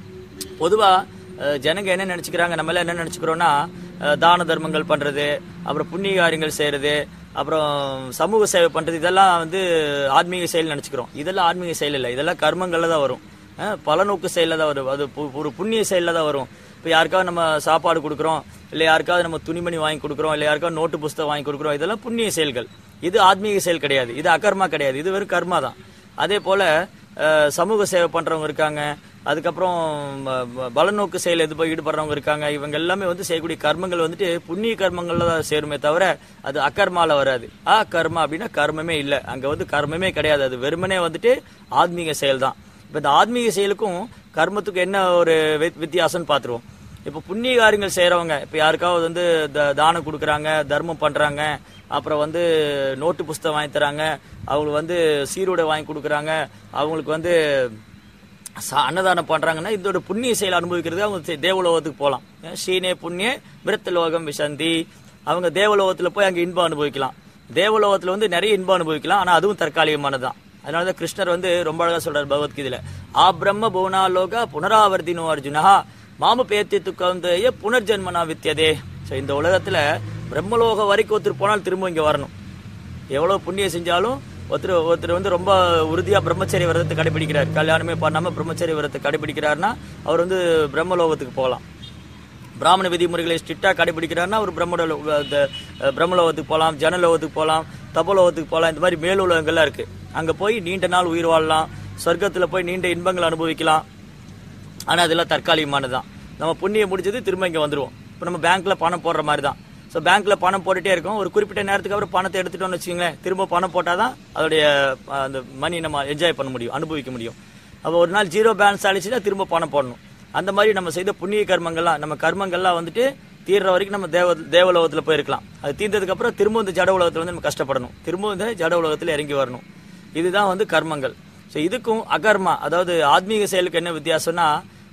பொதுவா அஹ், ஜனங்க என்ன நினைச்சுக்கிறாங்க நம்ம எல்லாம் என்ன நினைச்சுக்கிறோம்னா அஹ், தான தர்மங்கள் பண்றது அப்புறம் புண்ணிய காரியங்கள் செய்யறது அப்புறம் சமூக சேவை பண்றது இதெல்லாம் வந்து ஆத்மீக செயல் நினைச்சுக்கிறோம் இதெல்லாம் ஆத்மீக செயல் இல்லை இதெல்லாம் கர்மங்கள்ல தான் வரும் அஹ், பலநோக்கு செயல்ல தான் வரும் அது பு- ஒரு புண்ணிய செயல்ல தான் வரும் இப்போ யாருக்காவது நம்ம சாப்பாடு கொடுக்குறோம் இல்லை யாருக்காவது நம்ம துணிமணி வாங்கி கொடுக்குறோம் இல்லை யாருக்காவது நோட்டு புஸ்தகம் வாங்கி கொடுக்குறோம் இதெல்லாம் புண்ணிய செயல்கள் இது ஆத்மீக செயல் கிடையாது இது அகர்மா கிடையாது இது வெறும் கர்மா தான் அதே போல அஹ், சமூக சேவை பண்றவங்க இருக்காங்க அதுக்கப்புறம் ப- ப- பலநோக்கு செயல் எது போய் ஈடுபடுறவங்க இருக்காங்க இவங்க எல்லாமே வந்து செய்யக்கூடிய கர்மங்கள் வந்துட்டு புண்ணிய கர்மங்கள்ல தான் சேருமே தவிர அது அகர்மால வராது ஆ கர்மா அப்படின்னா கர்மமே இல்லை அங்க வந்து கர்மமே கிடையாது அது வெறுமனே வந்துட்டு ஆத்மீக செயல் தான் இப்போ இந்த ஆத்மீக செயலுக்கும் கர்மத்துக்கும் என்ன ஒரு வி- வித்தியாசம்னு பார்த்துருவோம் இப்போ புண்ணிய காரியங்கள் செய்றவங்க இப்போ யாருக்காவது வந்து த- தானம் கொடுக்குறாங்க தர்மம் பண்றாங்க அப்புறம் வந்து நோட்டு புஸ்தகம் வாங்கி தராங்க அவங்களுக்கு வந்து சீருடை வாங்கி கொடுக்குறாங்க அவங்களுக்கு வந்து ச- அன்னதானம் பண்றாங்கன்னா இதோட புண்ணிய செயல் அனுபவிக்கிறது அவங்க தே- தேவலோகத்துக்கு போகலாம் ஸ்ரீனே புண்ணிய விருத்தலோகம் விசந்தி அவங்க தேவலோகத்துல போய் அங்க இன்பம் அனுபவிக்கலாம் தேவலோகத்துல வந்து நிறைய இன்பம் அனுபவிக்கலாம் ஆனா அதுவும் தற்காலிகமானதுதான் அதனாலதான் கிருஷ்ணர் வந்து ரொம்ப அழகா சொல்றாரு பகவத்கீதையில ஆ பிரம்ம புவனாலோக புனராவர்த்தினோ அர்ஜுனா மாமு பேத்தி துக்கந்தேய புனர்ஜன்மனா வித்தியதே ஸோ இந்த உலகத்துல பிரம்மலோகம் வரைக்கும் ஒருத்தர் போனால் திரும்ப இங்க வரணும் எவ்வளவு புண்ணியம் செஞ்சாலும் ஒருத்தர் ஒருத்தர் வந்து ரொம்ப உறுதியா பிரம்மச்சரிய விரதத்தை கடைபிடிக்கிறார் கல்யாணமே பண்ணாம பிரம்மச்சரிய விரதத்தை கடைபிடிக்கிறாருன்னா அவர் வந்து பிரம்மலோகத்துக்கு போகலாம் பிராமண விதிமுறைகளை ஸ்ட்ரிக்டா கடைபிடிக்கிறாருன்னா அவர் பிரம்ம பிரம்மலோகத்துக்கு போகலாம் ஜனலோகத்துக்கு போகலாம் தபோலோகத்துக்கு போகலாம் இந்த மாதிரி மேலுலகங்கள்லாம் இருக்கு அங்க போய் நீண்ட நாள் உயிர் வாழலாம் சொர்க்கத்துல போய் நீண்ட இன்பங்கள் அனுபவிக்கலாம் ஆனா அதெல்லாம் தற்காலிகமானதுதான் நம்ம புண்ணியம் முடிஞ்சது திரும்ப இங்க வந்துருவோம் இப்போ நம்ம பேங்க்ல பணம் போடுற மாதிரி தான் ஸோ பேங்க்ல பணம் போட்டுட்டே இருக்கோம் ஒரு குறிப்பிட்ட நேரத்துக்கு அப்புறம் பணத்தை எடுத்துட்டோம்னு வச்சுக்கோங்களேன் திரும்ப பணம் போட்டாதான் அதோடைய அஹ், அந்த மணி நம்ம என்ஜாய் பண்ண முடியும் அனுபவிக்க முடியும் அப்போ ஒரு நாள் ஜீரோ பேலன்ஸ் ஆயிடுச்சுன்னா திரும்ப பணம் போடணும் அந்த மாதிரி நம்ம செய்த புண்ணிய கர்மங்கள்லாம் நம்ம கர்மங்கள்லாம் வந்துட்டு தீர்ற வரைக்கும் நம்ம தேவ தேவலோகத்துல போயிருக்கலாம் அது தீர்ந்ததுக்கு அப்புறம் திரும்ப இந்த ஜட உலகத்துல வந்து நம்ம கஷ்டப்படணும் திரும்ப இந்த ஜட உலகத்துல இறங்கி வரணும் இதுதான் வந்து கர்மங்கள் ஸோ இதுக்கும் அகர்மா அதாவது ஆத்மீக செயலுக்கு என்ன வித்தியாசம்னா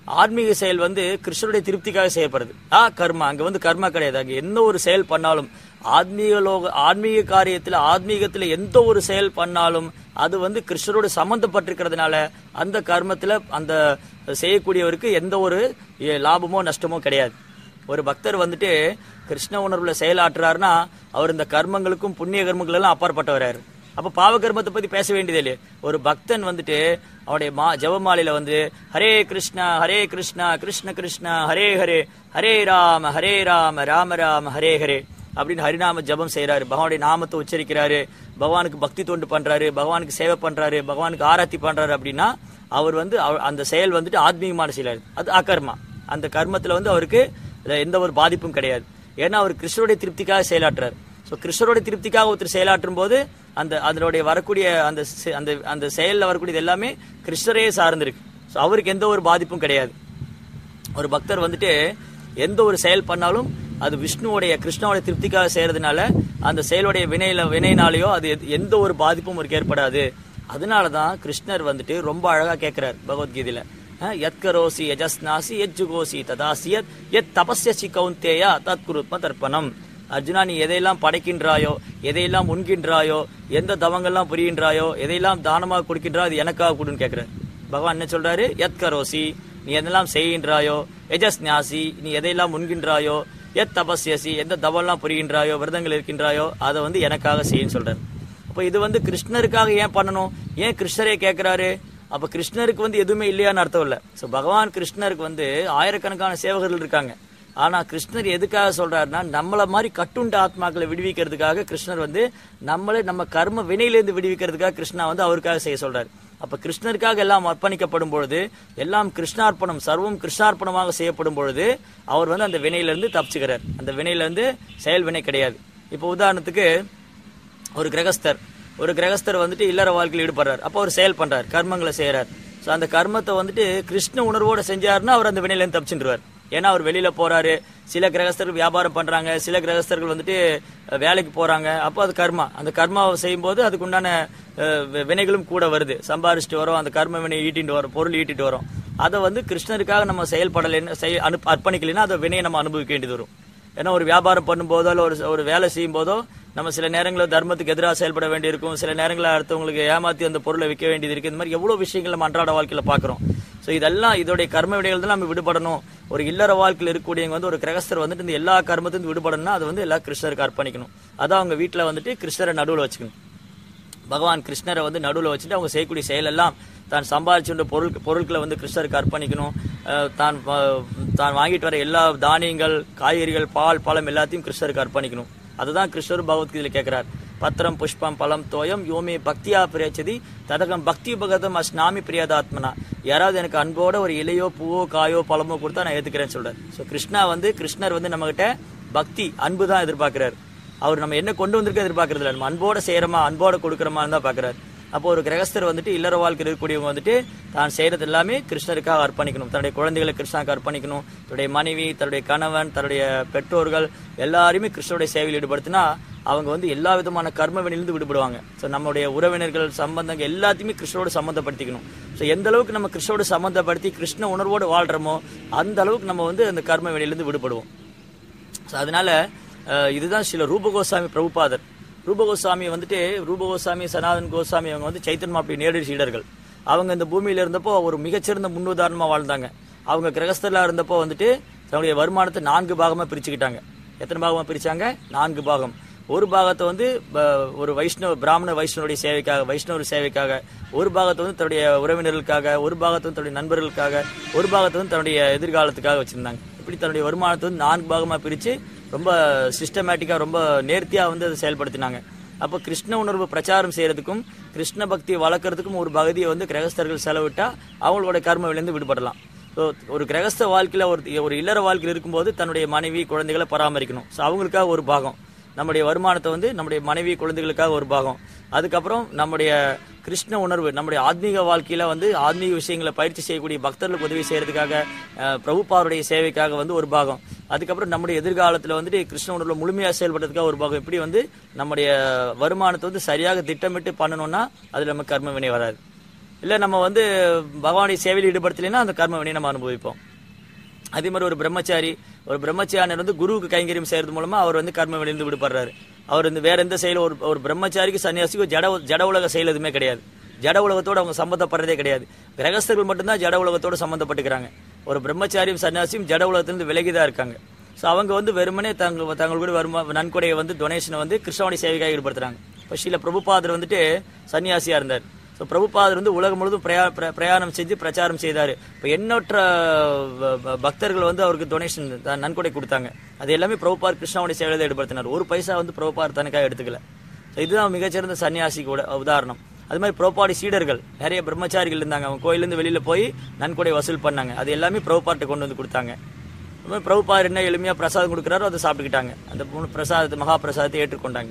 ஆன்மீக செயல் வந்து கிருஷ்ணருடைய திருப்திக்காக செய்யப்படுது ஆ கர்மா அங்க வந்து கர்மா கிடையாது அங்க எந்த ஒரு செயல் பண்ணாலும் ஆத்மீக லோக ஆன்மீக காரியத்துல ஆத்மீகத்துல எந்த ஒரு செயல் பண்ணாலும் அது வந்து கிருஷ்ணரோட சம்பந்தப்பட்டிருக்கிறதுனால அந்த கர்மத்துல அந்த செய்யக்கூடியவருக்கு எந்த ஒரு எ, லாபமோ நஷ்டமோ கிடையாது ஒரு பக்தர் வந்துட்டு கிருஷ்ண உணர்வுல செயலாற்றுறாருன்னா அவர் இந்த கர்மங்களுக்கும் புண்ணிய கர்மங்கள் எல்லாம் அப்பாற்பட்டவராரு அப்ப பாவ கர்மத்தை பத்தி பேச வேண்டியது இல்லையே ஒரு பக்தன் வந்துட்டு அவருடைய மா ஜெபமாலையில வந்து ஹரே கிருஷ்ணா ஹரே கிருஷ்ணா கிருஷ்ண கிருஷ்ணா ஹரே ஹரே ஹரே ராம ஹரே ராம ராம ராம ஹரே ஹரே அப்படின்னு ஹரிநாம ஜெபம் செய்யறாரு பகவானுடைய நாமத்தை உச்சரிக்கிறாரு பகவானுக்கு பக்தி தொண்டு பண்றாரு பகவானுக்கு சேவை பண்றாரு பகவானுக்கு ஆராத்தி பண்றாரு அப்படின்னா அவர் வந்து அவ- அந்த செயல் வந்துட்டு ஆத்மீகமான செயல் அது அகர்மா அந்த கர்மத்துல வந்து அவருக்கு இதுல எந்த ஒரு பாதிப்பும் கிடையாது ஏன்னா அவர் கிருஷ்ணருடைய திருப்திக்காக செயலாற்றுறாரு ஸோ கிருஷ்ணருடைய திருப்திக்காக ஒருத்தர் செயலாற்றும் போது அந்த அதனுடைய வரக்கூடிய அந்த செ- அந்த அந்த செயல்ல வரக்கூடியது எல்லாமே கிருஷ்ணரையே சார்ந்திருக்கு ஸோ அவருக்கு எந்த ஒரு பாதிப்பும் கிடையாது ஒரு பக்தர் வந்துட்டு எந்த ஒரு செயல் பண்ணாலும் அது விஷ்ணுவுடைய கிருஷ்ணாவுடைய திருப்திக்காக செய்யறதுனால அந்த செயலுடைய வினையில வினைனாலேயோ அது எத்- எந்த ஒரு பாதிப்பும் அவருக்கு ஏற்படாது அதனால தான் கிருஷ்ணர் வந்துட்டு ரொம்ப அழகா கேட்கிறார் பகவத்கீதையில அஹ், யத் கரோசி யஜஸ்நாசி யத் ஜுகோசி ததாசியத் யத் தபஸ்யசி கௌந்தேயா தத் குருத்ம தர்ப்பணம் அர்ஜுனா நீ எதையெல்லாம் படைக்கின்றாயோ எதையெல்லாம் உண்கின்றாயோ எந்த தவங்கள்லாம் புரிகின்றாயோ எதையெல்லாம் தானமாக கொடுக்கின்றாயோ அது எனக்காக கொடுன்னு கேட்கிறார் பகவான் என்ன சொல்றாரு யத் கரோசி நீ எதெல்லாம் செய்கின்றாயோ எஜஸ் ஞாசி நீ எதையெல்லாம் உண்கின்றாயோ எத் தபஸ்யசி எந்த தவெல்லாம் புரிகின்றாயோ விரதங்கள் இருக்கின்றாயோ அதை வந்து எனக்காக செய்யின்னு சொல்றாரு அப்ப இது வந்து கிருஷ்ணருக்காக ஏன் பண்ணணும் ஏன் கிருஷ்ணரே கேட்கிறாரு அப்ப கிருஷ்ணருக்கு வந்து எதுவுமே இல்லையான்னு அர்த்தம் இல்ல சோ பகவான் கிருஷ்ணருக்கு வந்து ஆயிரக்கணக்கான சேவகர்கள் இருக்காங்க ஆனா கிருஷ்ணர் எதுக்காக சொல்றாருன்னா நம்மள மாதிரி கட்டுண்ட ஆத்மாக்களை விடுவிக்கிறதுக்காக கிருஷ்ணர் வந்து நம்மளை நம்ம கர்ம வினையிலிருந்து விடுவிக்கிறதுக்காக கிருஷ்ணா வந்து அவருக்காக செய்ய சொல்றாரு அப்ப கிருஷ்ணருக்காக எல்லாம் அர்ப்பணிக்கப்படும் பொழுது எல்லாம் கிருஷ்ணார்ப்பணம் சர்வம் கிருஷ்ணார்ப்பணமாக செய்யப்படும் பொழுது அவர் வந்து அந்த வினையிலிருந்து தப்பிச்சுக்கிறார் அந்த வினையிலிருந்து செயல் வினை கிடையாது இப்போ உதாரணத்துக்கு ஒரு கிரகஸ்தர் ஒரு கிரகஸ்தர் வந்துட்டு இல்லற வாழ்க்கையில் ஈடுபடுறார் அப்போ அவர் செயல் பண்றார் கர்மங்களை செய்யறார் ஸோ அந்த கர்மத்தை வந்துட்டு கிருஷ்ண உணர்வோட செஞ்சாருன்னா அவர் அந்த வினையிலேருந்து தப்பிச்சுருவார் ஏன்னா அவர் வெளியில போறாரு சில கிரகஸ்தர்கள் வியாபாரம் பண்றாங்க சில கிரகஸ்தர்கள் வந்துட்டு அஹ், வேலைக்கு போறாங்க அப்போ அது கர்மா அந்த கர்மாவை செய்யும்போது அதுக்கு உண்டான அஹ், வி- வினைகளும் கூட வருது சம்பாரிச்சுட்டு வரோம் அந்த கர்ம வினை ஈட்டிட்டு வரோம் பொருள் ஈட்டிட்டு வரோம் அதை வந்து கிருஷ்ணருக்காக நம்ம செயல்படலைன்னு செய் அனு அர்ப்பணிக்கலைன்னா அந்த வினையை நம்ம அனுபவிக்க வேண்டியது வரும் ஏன்னா ஒரு வியாபாரம் பண்ணும்போதோ இல்லை ஒரு ஒரு வேலை செய்யும் போதோ நம்ம சில நேரங்களில் தர்மத்துக்கு எதிராக செயல்பட வேண்டியிருக்கும் சில நேரங்களில் அடுத்தவங்களுக்கு ஏமாத்தி அந்த பொருளை விற்க வேண்டியது இருக்கு இந்த மாதிரி எவ்வளவு விஷயங்கள் நம்ம அன்றாட வாழ்க்கையில பார்க்குறோம் ஸோ இதெல்லாம் இதோடைய கர்ம விடைகள் தான் நம்ம விடுபடணும் ஒரு இல்லற வாழ்க்கையில் இருக்கக்கூடியவங்க வந்து ஒரு கிரகஸ்தர் வந்துட்டு இந்த எல்லா கர்மத்திலிருந்து விடுபடணும்னா அது வந்து எல்லா கிருஷ்ணருக்கு அர்ப்பணிக்கணும் அதான் அவங்க வீட்டில் வந்துட்டு கிருஷ்ணரை நடுவில் வச்சுக்கணும் பகவான் கிருஷ்ணரை வந்து நடுவில் வச்சுட்டு அவங்க செய்யக்கூடிய செயலெல்லாம் தான் சம்பாதிச்சுன்ற பொருள் பொருட்களை வந்து கிருஷ்ணருக்கு அர்ப்பணிக்கணும் அஹ் தான் வா- தான் வாங்கிட்டு வர எல்லா தானியங்கள் காய்கறிகள் பால் பழம் எல்லாத்தையும் கிருஷ்ணருக்கு அர்ப்பணிக்கணும் அதுதான் கிருஷ்ணர் பகவத்கீதையில் கேட்கிறார் பத்திரம் புஷ்பம் பழம் தோயம் யோமி பக்தியா பிரியச்சதி ததகம் பக்தி பகதம் அஸ்நாமி பிரியதாத்மனா யாராவது எனக்கு அன்போட ஒரு இலையோ பூவோ காயோ பழமோ கொடுத்தா நான் ஏத்துக்கிறேன்னு சொல்றாரு ஸோ கிருஷ்ணா வந்து கிருஷ்ணர் வந்து நம்மகிட்ட பக்தி அன்பு தான் எதிர்பார்க்கிறாரு அவர் நம்ம என்ன கொண்டு வந்திருக்க எதிர்பார்க்கறது இல்லை நம்ம அன்போட செய்யறோமா அன்போட கொடுக்குறோமான்னு தான் பார்க்கறாரு அப்போ ஒரு கிரகஸ்தர் வந்துட்டு இல்லற வாழ்க்கை இருக்கக்கூடியவங்க வந்துட்டு தான் செய்யறது எல்லாமே கிருஷ்ணருக்காக அர்ப்பணிக்கணும் தன்னுடைய குழந்தைகளை கிருஷ்ணாக்கு அர்ப்பணிக்கணும் தன்னுடைய மனைவி தன்னுடைய கணவன் தன்னுடைய பெற்றோர்கள் எல்லாரையுமே கிருஷ்ணருடைய சேவையில் ஈடுபடுத்தினா அவங்க வந்து எல்லா விதமான கர்மவினிலிருந்து விடுபடுவாங்க ஸோ நம்மளுடைய உறவினர்கள் சம்பந்தங்கள் எல்லாத்தையுமே கிருஷ்ணரோட சம்மந்தப்படுத்திக்கணும் ஸோ எந்த அளவுக்கு நம்ம கிருஷ்ணரோட சம்மந்தப்படுத்தி கிருஷ்ண உணர்வோடு வாழ்றோமோ அந்த அளவுக்கு நம்ம வந்து அந்த கர்ம வினையிலிருந்து விடுபடுவோம் ஸோ அதனால அஹ், இதுதான் சில ரூபகோசாமி பிரபுபாதர் ரூபகோசாமி வந்துட்டு ரூபகோசாமி சனாதன் கோசாமி அவங்க வந்து சைத்தன் மாப்பி நேரடி சீடர்கள் அவங்க இந்த பூமியில இருந்தப்போ ஒரு மிகச்சிறந்த முன்னுதாரணமா வாழ்ந்தாங்க அவங்க கிரகஸ்தலா இருந்தப்போ வந்துட்டு தன்னுடைய வருமானத்தை நான்கு பாகமா பிரிச்சுக்கிட்டாங்க எத்தனை பாகமா பிரிச்சாங்க நான்கு பாகம் ஒரு பாகத்தை வந்து ப- ஒரு வைஷ்ணவ பிராமண வைஷ்ணவருடைய சேவைக்காக வைஷ்ணவர் சேவைக்காக ஒரு பாகத்தை வந்து தன்னுடைய உறவினர்களுக்காக ஒரு பாகத்தை வந்து தன்னுடைய நண்பர்களுக்காக ஒரு பாகத்தை வந்து தன்னுடைய எதிர்காலத்துக்காக வச்சிருந்தாங்க இப்படி தன்னுடைய வருமானத்தை வந்து நான்கு பாகமா பிரிச்சு ரொம்ப சிஸ்டமேட்டிக்கா ரொம்ப நேர்த்தியா வந்து அதை செயல்படுத்தினாங்க அப்போ கிருஷ்ண உணர்வு பிரச்சாரம் செய்யறதுக்கும் கிருஷ்ண பக்தியை வளர்க்கறதுக்கும் ஒரு பகுதியை வந்து கிரகஸ்தர்கள் செலவிட்டா அவங்களோட கர்மவிலிருந்து விடுபடலாம் ஸோ ஒரு கிரகஸ்த வாழ்க்கையில ஒரு ஒரு இல்லற வாழ்க்கையில் இருக்கும்போது தன்னுடைய மனைவி குழந்தைகளை பராமரிக்கணும் ஸோ அவங்களுக்காக ஒரு பாகம் நம்முடைய வருமானத்தை வந்து நம்முடைய மனைவி குழந்தைகளுக்காக ஒரு பாகம் அதுக்கப்புறம் நம்முடைய கிருஷ்ண உணர்வு நம்முடைய ஆத்மீக வாழ்க்கையில வந்து ஆத்மீக விஷயங்களை பயிற்சி செய்யக்கூடிய பக்தர்களுக்கு உதவி செய்யறதுக்காக அஹ், பிரபுபாருடைய சேவைக்காக வந்து ஒரு பாகம் அதுக்கப்புறம் நம்முடைய எதிர்காலத்துல வந்துட்டு கிருஷ்ண உணர்வுல முழுமையா செயல்படுறதுக்காக ஒரு பாகம் இப்படி வந்து நம்முடைய வருமானத்தை வந்து சரியாக திட்டமிட்டு பண்ணணும்னா அதுல நம்ம கர்ம வினை வராது இல்லை நம்ம வந்து பகவானுடைய சேவையில் ஈடுபடுத்தலைன்னா அந்த கர்ம வினையை நம்ம அனுபவிப்போம் அதே மாதிரி ஒரு பிரம்மச்சாரி ஒரு பிரம்மச்சாரியர் வந்து குருவுக்கு கைங்கரியம் செய்யறது மூலமா அவர் வந்து கர்ம வினைந்து விடுபடுறாரு அவர் வந்து வேற எந்த செயலும் ஒரு ஒரு பிரம்மச்சாரிக்கு சன்னியாசிக்கு ஜட ஜட உலக செயல் எதுவுமே கிடையாது ஜட உலகத்தோட அவங்க சம்பந்தப்படுறதே கிடையாது கிரகஸ்தர்கள் மட்டும்தான் ஜட உலகத்தோட சம்பந்தப்பட்டுக்கிறாங்க ஒரு பிரம்மச்சாரியும் சன்னியாசியும் ஜட உலகத்திலிருந்து விலகிதான் இருக்காங்க ஸோ அவங்க வந்து வெறுமனே தங்க தங்களுடைய வருமா நன்கொடையை வந்து டொனேஷனை வந்து கிருஷ்ணவாணி சேவைக்காக ஈடுபடுத்துறாங்க இப்போ ஸ்ரீல பிரபுபாதர் வந்துட்டு சன்னியாசியா இருந்தார் ஸோ பிரபுபாதர் வந்து உலகம் முழுவதும் பிரயா பிர- பிரயாணம் செஞ்சு பிரச்சாரம் செய்தார் இப்போ எண்ணற்ற ப- ப- பக்தர்கள் வந்து அவருக்கு டொனேஷன் நன்கொடை கொடுத்தாங்க அது எல்லாமே பிரபுபார் கிருஷ்ணாவுடைய சேவையில் தான் ஈடுபடுத்தினார் ஒரு பைசா வந்து பிரபுபார் தனக்காக எடுத்துக்கல ஸோ இதுதான் மிகச்சிறந்த சன்னியாசி கூட உதாரணம் அது மாதிரி பிரபுபாடி சீடர்கள் நிறைய பிரம்மச்சாரிகள் இருந்தாங்க அவங்க கோயிலேருந்து வெளியில போய் நன்கொடை வசூல் பண்ணாங்க அது எல்லாமே பிரபுபார்ட்ட கொண்டு வந்து கொடுத்தாங்க அது மாதிரி பிரபுபார் என்ன எளிமையாக பிரசாதம் கொடுக்குறாரோ அதை சாப்பிட்டுக்கிட்டாங்க அந்த மூணு பிரசாதத்தை மகா பிரசாதத்தை ஏற்றுக்கொண்டாங்க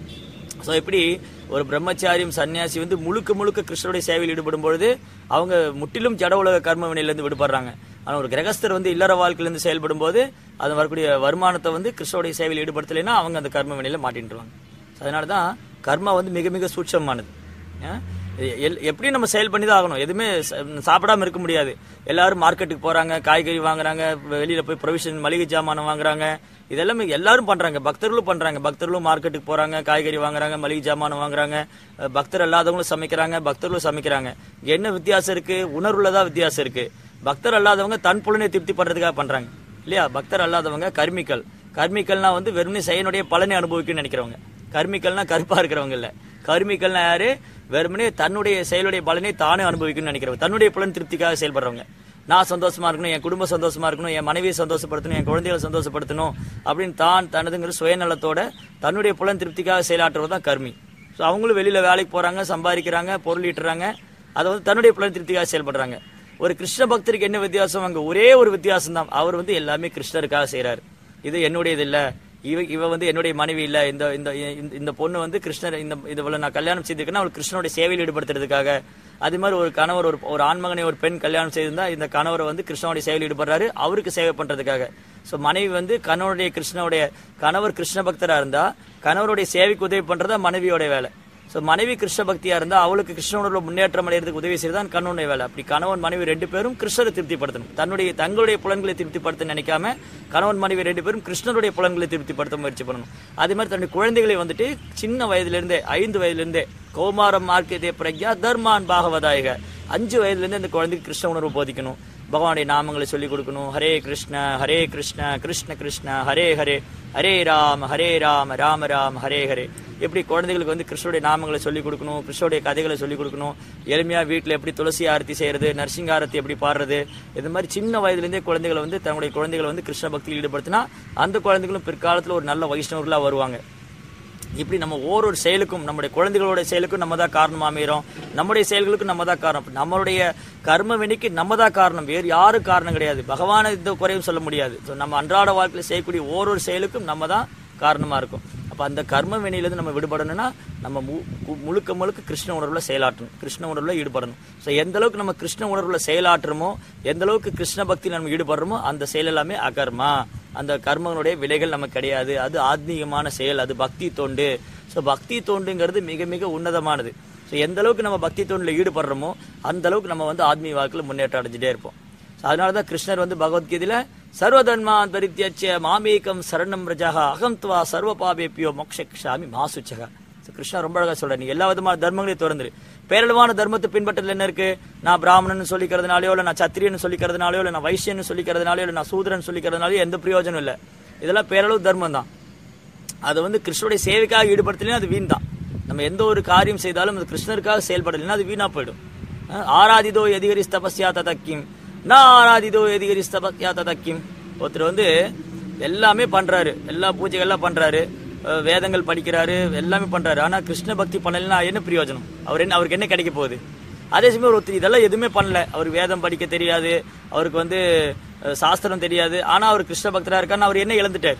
ஸோ இப்படி ஒரு பிரம்மச்சாரியும் சன்னியாசி வந்து முழுக்க முழுக்க கிருஷ்ணருடைய சேவையில் ஈடுபடும் பொழுது அவங்க முற்றிலும் ஜட உலக கர்ம வினையிலேருந்து விடுபடுறாங்க ஆனால் ஒரு கிரகஸ்தர் வந்து இல்லற வாழ்க்கையிலேருந்து செயல்படும் போது அது வரக்கூடிய வருமானத்தை வந்து கிருஷ்ணருடைய சேவையில் ஈடுபடுத்தலைன்னா அவங்க அந்த கர்ம வினையில மாட்டின்றுவாங்க அதனால தான் கர்மா வந்து மிக மிக சூட்சமானது ஏன்? எல்- எப்படி நம்ம செயல் பண்ணி தான் ஆகணும் எதுவுமே ச- சாப்பிடாம இருக்க முடியாது எல்லாரும் மார்க்கெட்டுக்கு போறாங்க காய்கறி வாங்குறாங்க வெளியில போய் ப்ரொவிஷன் மளிகை ஜாமானம் வாங்குறாங்க இதெல்லாமே எல்லாரும் பண்றாங்க பக்தர்களும் பண்றாங்க பக்தர்களும் மார்க்கெட்டுக்கு போறாங்க காய்கறி வாங்குறாங்க மளிகை ஜாமானம் வாங்குறாங்க அஹ் பக்தர் அல்லாதவங்களும் சமைக்கிறாங்க பக்தர்களும் சமைக்கிறாங்க இங்க என்ன வித்தியாசம் இருக்கு உணர்வுலதான் வித்தியாசம் இருக்கு பக்தர் அல்லாதவங்க தன் புலனை திருப்தி பண்றதுக்காக பண்றாங்க இல்லையா பக்தர் அல்லாதவங்க கர்மிக்கல் கர்மிக்கல்னா வந்து வெறுமனே செயனுடைய பலனை அனுபவிக்கணும்னு நினைக்கிறவங்க கர்மிக்கல்னா கருப்பா இருக்கிறவங்க இல்ல கர்மிக்கல்னா யாரு வெறுமனே தன்னுடைய செயலுடைய பலனை தானே அனுபவிக்கணும்னு நினைக்கிறவங்க தன்னுடைய பலன் திருப்திக்காக செயல்படுறவங்க நான் சந்தோஷமா இருக்கணும் என் குடும்பம் சந்தோஷமா இருக்கணும் என் மனைவியை சந்தோஷப்படுத்தணும் என் குழந்தைகளை சந்தோஷப்படுத்தணும் அப்படின்னு தான் தனதுங்கிற சுயநலத்தோட தன்னுடைய புலன் திருப்திக்காக செயலாற்றுவது தான் கர்மி ஸோ அவங்களும் வெளியில வேலைக்கு போறாங்க சம்பாதிக்கிறாங்க பொருள் ஈட்டுறாங்க அதை வந்து தன்னுடைய புலன் திருப்திக்காக செயல்படுறாங்க ஒரு கிருஷ்ண பக்தருக்கு என்ன வித்தியாசம் அங்க ஒரே ஒரு வித்தியாசம் தான் அவர் வந்து எல்லாமே கிருஷ்ணருக்காக செய்றாரு இது என்னுடையது இல்ல இவ இவ வந்து என்னுடைய மனைவி இல்ல இந்த இந்த இந்த- இந்த பொண்ணு வந்து கிருஷ்ணர் இந்த இதுல நான் கல்யாணம் செய்திருக்கேன்னா அவள் கிருஷ்ணனுடைய சேவையில் ஈடுபடுத்துறதுக்காக அதே மாதிரி ஒரு கணவர் ஒரு ஒரு ஆண்மகனை ஒரு பெண் கல்யாணம் செய்திருந்தா இந்த கணவரை வந்து கிருஷ்ணனுடைய சேவையில் ஈடுபடுறாரு அவருக்கு சேவை பண்றதுக்காக சோ மனைவி வந்து கணவனுடைய கிருஷ்ணனுடைய கணவர் கிருஷ்ண பக்தரா இருந்தா கணவருடைய சேவைக்கு உதவி பண்றதா மனைவியோட வேலை சோ மனைவி கிருஷ்ண பக்தியா இருந்தா அவளுக்கு கிருஷ்ணனோட முன்னேற்றம் அடைறதுக்கு உதவி செய்யறதான் கண்ணனுடைய வேலை அப்படி கணவன் மனைவி ரெண்டு பேரும் கிருஷ்ணரை திருப்திப்படுத்தணும் தன்னுடைய தங்களுடைய புலன்களை திருப்திப்படுத்த நினைக்காம கணவன் மனைவி ரெண்டு பேரும் கிருஷ்ணருடைய புலன்களை திருப்திப்படுத்த முயற்சி பண்ணணும் அதே மாதிரி தன்னுடைய குழந்தைகளை வந்துட்டு சின்ன வயதுல இருந்தே ஐந்து வயதுல இருந்தே கௌமாரம் மார்க்கதே பிரக்யா தர்மான் பாகவதாயக அஞ்சு வயதுல இருந்து அந்த குழந்தைக்கு கிருஷ்ண உணர்வு போதிக்கணும் பகவானுடைய நாமங்களை சொல்லிக் கொடுக்கணும் ஹரே கிருஷ்ண ஹரே கிருஷ்ண கிருஷ்ண கிருஷ்ண ஹரே ஹரே ஹரே ராம ஹரே ராம ராம ராம ஹரே ஹரே எப்படி குழந்தைகளுக்கு வந்து கிருஷ்ணருடைய நாமங்களை சொல்லிக் கொடுக்கணும் கிருஷ்ணருடைய கதைகளை சொல்லிக் கொடுக்கணும் எளிமையா வீட்டில் எப்படி துளசி ஆரத்தி செய்யறது நரசிங்க ஆரத்தி எப்படி பாடுறது இது மாதிரி சின்ன வயதுலேருந்தே குழந்தைகளை வந்து தன்னுடைய குழந்தைகளை வந்து கிருஷ்ண பக்தியில் ஈடுபடுத்தினா அந்த குழந்தைகளும் பிற்காலத்தில் ஒரு நல்ல வைஷ்ணவர்களா வருவாங்க இப்படி நம்ம ஒவ்வொரு செயலுக்கும் நம்முடைய குழந்தைகளோட செயலுக்கும் நம்ம தான் காரணம் அமைகிறோம் நம்முடைய செயல்களுக்கும் நம்ம தான் காரணம் நம்மளுடைய கர்ம வினைக்கு நம்ம தான் காரணம் வேறு யாரும் காரணம் கிடையாது பகவானை இந்த குறையும் சொல்ல முடியாது ஸோ நம்ம அன்றாட வாழ்க்கையில் செய்யக்கூடிய ஒவ்வொரு செயலுக்கும் நம்ம தான் காரணமா இருக்கும் அப்ப அந்த கர்ம வினையிலிருந்து நம்ம விடுபடணும்னா நம்ம மு- கு- முழுக்க முழுக்க கிருஷ்ண உணர்வுல செயலாற்றணும் கிருஷ்ண உணர்வுல ஈடுபடணும் ஸோ எந்த அளவுக்கு நம்ம கிருஷ்ண உணர்வுல செயலாற்றுறோமோ எந்த அளவுக்கு கிருஷ்ண பக்தியில் நம்ம ஈடுபடுறோமோ அந்த செயல் எல்லாமே அகர்மா அந்த கர்மனுடைய விலைகள் நமக்கு கிடையாது அது ஆத்மீகமான செயல் அது பக்தி தொண்டு ஸோ பக்தி தொண்டுங்கிறது மிக மிக உன்னதமானது ஸோ எந்த அளவுக்கு நம்ம பக்தி தொண்டில் ஈடுபடுறோமோ அந்த அளவுக்கு நம்ம வந்து ஆத்மீக வாழ்க்கையில் முன்னேற்றம் அடைஞ்சிட்டே இருப்போம் So, அதனாலதான் கிருஷ்ணர் வந்து பகவத்கீதையில சர்வதன்மான் பரித்தியச்ச மாமேகம் சரணம் ரஜாக அகம்துவா சர்வ பாபேப்பியோ மோக்ஷாமி மாசுச்சக So, கிருஷ்ணர் ரொம்ப அழகா சொல்றாரு நீ எல்லா விதமான தர்மங்களையும் திறந்துரு பேரளவான தர்மத்தை பின்பற்றதுல என்ன இருக்கு நான் பிராமணன் சொல்லிக்கிறதுனாலயோ இல்ல நான் சத்திரியன் சொல்லிக்கிறதுனாலயோ இல்ல நான் வைசியன் சொல்லிக்கிறதுனாலயோ இல்ல நான் சூதரன் சொல்லிக்கிறதுனாலயோ எந்த பிரயோஜனம் இல்ல இதெல்லாம் பேரளவு தர்மம் தான் அதை வந்து கிருஷ்ணருடைய சேவைக்காக ஈடுபடுத்தலைன்னா அது வீண் தான் நம்ம எந்த ஒரு காரியம் செய்தாலும் அது கிருஷ்ணருக்காக செயல்படலைன்னா அது வீணா போயிடும் அஹ் ஆராதிதோ எதிகரிஸ் தபஸ்யா ததக்கிம் நான் ஆராதிதோ எதிகரிஸ் தபஸ்யா ததக்கிம் ஒருத்தர் வந்து எல்லாமே பண்றாரு எல்லா பூஜைகள்லாம் பண்றாரு அஹ் வேதங்கள் படிக்கிறாரு எல்லாமே பண்றாரு ஆனா கிருஷ்ண பக்தி பண்ணலைன்னா என்ன பிரயோஜனம் அவர் என்ன அவருக்கு என்ன கிடைக்க போகுது அதே சமயம் ஒருத்தர் இதெல்லாம் எதுவுமே பண்ணல அவருக்கு வேதம் படிக்க தெரியாது அவருக்கு வந்து அஹ், சாஸ்திரம் தெரியாது ஆனா அவர் கிருஷ்ண பக்தரா இருக்கான்னு அவர் என்ன இழந்துட்டார்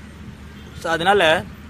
ஸோ அதனால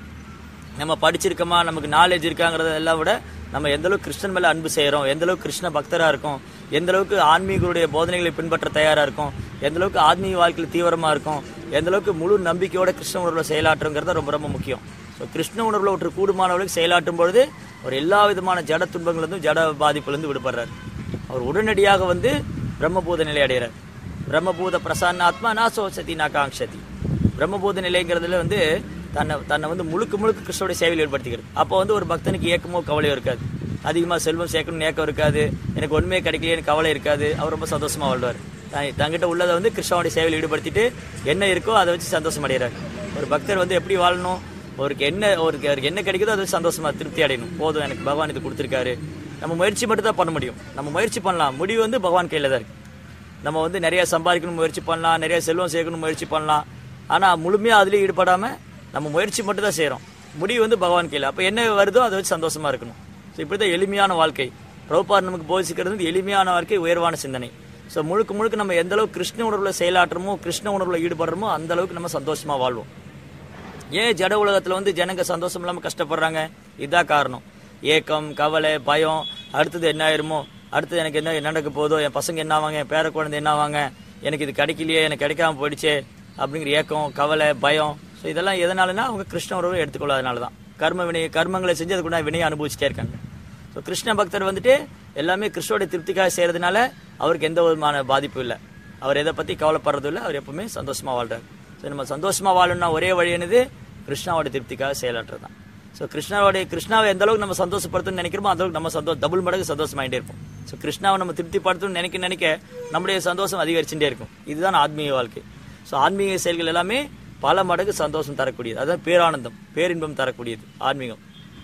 நம்ம படிச்சிருக்கோமா நமக்கு நாலேஜ் இருக்காங்கிறத எல்லாம் விட நம்ம எந்த அளவுக்கு கிருஷ்ணன் மேல அன்பு செய்யறோம் எந்த அளவுக்கு கிருஷ்ண பக்தரா இருக்கோம் எந்த அளவுக்கு ஆன்மீகருடைய போதனைகளை பின்பற்ற தயாரா இருக்கும் எந்த அளவுக்கு ஆத்மீக வாழ்க்கையில் தீவிரமா இருக்கும் எந்த அளவுக்கு முழு நம்பிக்கையோட கிருஷ்ண உணர்வுல செயலாற்றுங்கிறது ரொம்ப ரொம்ப முக்கியம் ஸோ கிருஷ்ண உணர்வுல ஒரு கூடுமானவர்களுக்கு செயலாற்றும் பொழுது ஒரு எல்லா விதமான ஜட துன்பங்கள்லேருந்தும் ஜட பாதிப்புலேருந்து விடுபடுறாரு அவர் உடனடியாக வந்து பிரம்மபூத நிலை அடைகிறார் பிரம்மபூத பிரசன்னாத்மா நா சோசதி நா காங்ஷதி பிரம்மபூத நிலைங்கிறதுல வந்து தன்னை தன்னை வந்து முழுக்க முழுக்க கிருஷ்ணோட சேவையில் ஈடுபடுத்திக்கிறது அப்போ வந்து ஒரு பக்தனுக்கு ஏக்கமோ கவலையோ இருக்காது அதிகமாக செல்வம் சேர்க்கணும்னு ஏக்கம் இருக்காது எனக்கு ஒன்றுமே கிடைக்கலையேன்னு கவலை இருக்காது அவர் ரொம்ப சந்தோஷமா வாழ்வார் தான் தங்கிட்ட உள்ளதை வந்து கிருஷ்ணாவுடைய சேவையில் ஈடுபடுத்திட்டு என்ன இருக்கோ அதை வச்சு சந்தோஷம் அடைகிறார் ஒரு பக்தர் வந்து எப்படி வாழணும் அவருக்கு என்ன அவருக்கு அவருக்கு என்ன கிடைக்குதோ அதை வச்சு சந்தோஷமா திருப்தி அடையணும் போதும் எனக்கு பகவான் இது கொடுத்துருக்காரு நம்ம முயற்சி மட்டும் தான் பண்ண முடியும் நம்ம முயற்சி பண்ணலாம் முடிவு வந்து பகவான் கையில் தான் இருக்கு நம்ம வந்து நிறைய சம்பாதிக்கணும் முயற்சி பண்ணலாம் நிறைய செல்வம் சேர்க்கணும் முயற்சி பண்ணலாம் ஆனால் முழுமையாக அதுலேயே ஈடுபடாமல் நம்ம முயற்சி மட்டும் தான் செய்கிறோம் முடிவு வந்து பகவான் கையில் அப்போ என்ன வருதோ அதை வச்சு சந்தோஷமா இருக்கணும் ஸோ இப்படி தான் எளிமையான வாழ்க்கை பிரபுபார் நமக்கு போதிச்சுக்கிறது வந்து எளிமையான வாழ்க்கை உயர்வான சிந்தனை ஸோ முழுக்க முழுக்க நம்ம எந்த அளவுக்கு கிருஷ்ண உணர்வில் செயலாற்றுறோமோ கிருஷ்ண உணர்வில் ஈடுபடுறோமோ அந்த அளவுக்கு நம்ம சந்தோஷமா வாழ்வோம் ஏன் ஜட உலகத்துல வந்து ஜனங்க சந்தோஷம் இல்லாம கஷ்டப்படுறாங்க இதுதான் காரணம் ஏக்கம் கவலை பயம் அடுத்தது என்ன ஆயிருமோ அடுத்தது எனக்கு என்ன நடக்க போதோ என் பசங்க என்ன ஆவாங்க என் பேர குழந்தை என்ன ஆவாங்க எனக்கு இது கிடைக்கலையே எனக்கு கிடைக்காம போயிடுச்சே அப்படிங்கிற ஏக்கம் கவலை பயம் ஸோ இதெல்லாம் எதனாலனா அவங்க கிருஷ்ண உறவை எடுத்துக்கொள்ளாதனால தான் கர்ம வினை கர்மங்களை செஞ்சு அதுக்குள்ள வினையை அனுபவிச்சுட்டே இருக்காங்க ஸோ கிருஷ்ண பக்தர் வந்துட்டு எல்லாமே கிருஷ்ணோட திருப்திக்காக செய்யறதுனால அவருக்கு எந்த விதமான பாதிப்பும் இல்லை அவர் எதை பத்தி கவலைப்படுறதும் இல்லை அவர் எப்பவுமே சந்தோஷமா வாழ்றாரு ஸோ நம்ம சந்தோஷமா வாழணும்னா ஒரே வழி என்னது கிருஷ்ணாவோட திருப்திக்காக செயலாற்றுறது தான் ஸோ கிருஷ்ணாவோட கிருஷ்ணாவை எந்த அளவுக்கு நம்ம சந்தோஷப்படுத்தணும்னு நினைக்கிறோமோ அந்த அளவுக்கு நம்ம சந்தோஷம் டபுள் மடங்கு சந்தோஷமாயிட்டே இருப்போம் ஸோ கிருஷ்ணாவை நம்ம திருப்திப்படுத்தணும்னு நினைக்க நினைக்க நம்முடைய சந்தோஷம் அதிகரிச்சுட்டே இருக்கும் இதுதான் ஆத்மீக வாழ்க்கை ஸோ ஆன்மீக செயல்கள் எல்லாமே பல மடங்கு சந்தோஷம் தரக்கூடியது அதான் பேரானந்தம் பேரின்பம் தரக்கூடியது ஆன்மீகம்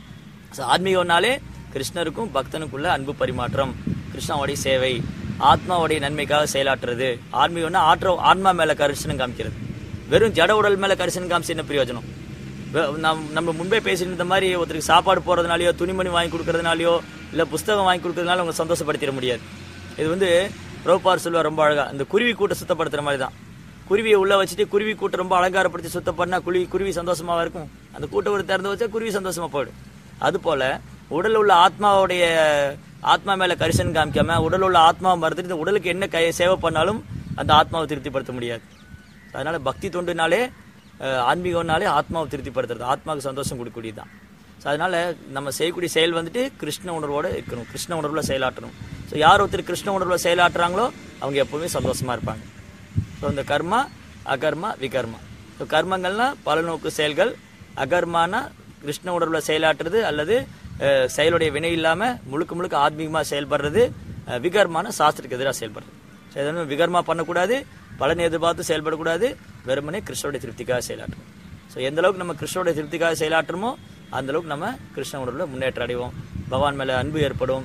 ஸோ ஆன்மீகம்னாலே கிருஷ்ணருக்கும் பக்தனுக்குள்ள அன்பு பரிமாற்றம் கிருஷ்ணாவுடைய சேவை ஆத்மாவுடைய நன்மைக்காக செயலாற்றுறது ஆன்மீகம்னா ஆற்ற ஆன்மா மேல கரிசனம் காமிக்கிறது வெறும் ஜட உடல் மேல கரிசனம் காமிச்சு என்ன பிரயோஜனம் வெ- நம் நம்ம முன்பே பேசியிருந்த மாதிரி ஒருத்தருக்கு சாப்பாடு போறதுனாலயோ துணிமணி வாங்கி கொடுக்கறதுனாலயோ இல்ல புஸ்தகம் வாங்கி கொடுக்கறதுனால அவங்க சந்தோஷப்படுத்திட முடியாது இது வந்து ரோபார் சொல்லுவார் ரொம்ப அழகா இந்த குருவி கூட்டை சுத்தப்படுத்துற மாதிரி தான் குருவியை உள்ள வச்சுட்டு குருவி கூட்டை ரொம்ப அலங்காரப்படுத்தி சுத்தம் பண்ணா குருவி குருவி சந்தோஷமாவா இருக்கும் அந்த கூட்டை ஒரு திறந்து வச்சா குருவி சந்தோஷமா போயிடும் அது போல உடல்ல உள்ள ஆத்மாவுடைய ஆத்மா மேல கரிசன் காமிக்காம உடல் உள்ள ஆத்மாவை மறந்துட்டு இந்த உடலுக்கு என்ன கை சேவை பண்ணாலும் அந்த ஆத்மாவை திருப்திப்படுத்த முடியாது அதனால பக்தி தொண்டுனாலே அஹ், ஆன்மீகம்னாலே ஆத்மாவை திருப்திப்படுத்துறது ஆத்மாவுக்கு சந்தோஷம் கொடுக்கக்கூடியதுதான் ஸோ அதனால நம்ம செய்யக்கூடிய செயல் வந்துட்டு கிருஷ்ண உணர்வோட இருக்கணும் கிருஷ்ண உணர்வுல செயலாற்றணும் ஸோ யார் ஒருத்தர் கிருஷ்ண உணர்வுல செயலாற்றுறாங்களோ அவங்க எப்பவுமே சந்தோஷமா இருப்பாங்க ஸோ இந்த கர்மா அகர்மா விகர்மா ஸோ கர்மங்கள்னா பலநோக்கு செயல்கள் அகர்மானா கிருஷ்ண உணர்வுல செயலாற்றுறது அல்லது அஹ், செயலுடைய வினை இல்லாம முழுக்க முழுக்க ஆத்மீகமா செயல்படுறது அஹ், விகர்மான சாஸ்திரத்துக்கு எதிராக செயல்படுறது ஸோ எதுவும் விகர்மா பண்ணக்கூடாது பலனை எதிர்பார்த்து செயல்படக்கூடாது வெறுமனே கிருஷ்ணோடைய திருப்திக்காக செயலாற்றணும் ஸோ எந்த அளவுக்கு நம்ம கிருஷ்ணோடைய திருப்திக்காக செயலாற்றுமோ அந்த அளவுக்கு நம்ம கிருஷ்ண உணர்வுல முன்னேற்றம் அடைவோம் பகவான் மேல அன்பு ஏற்படும்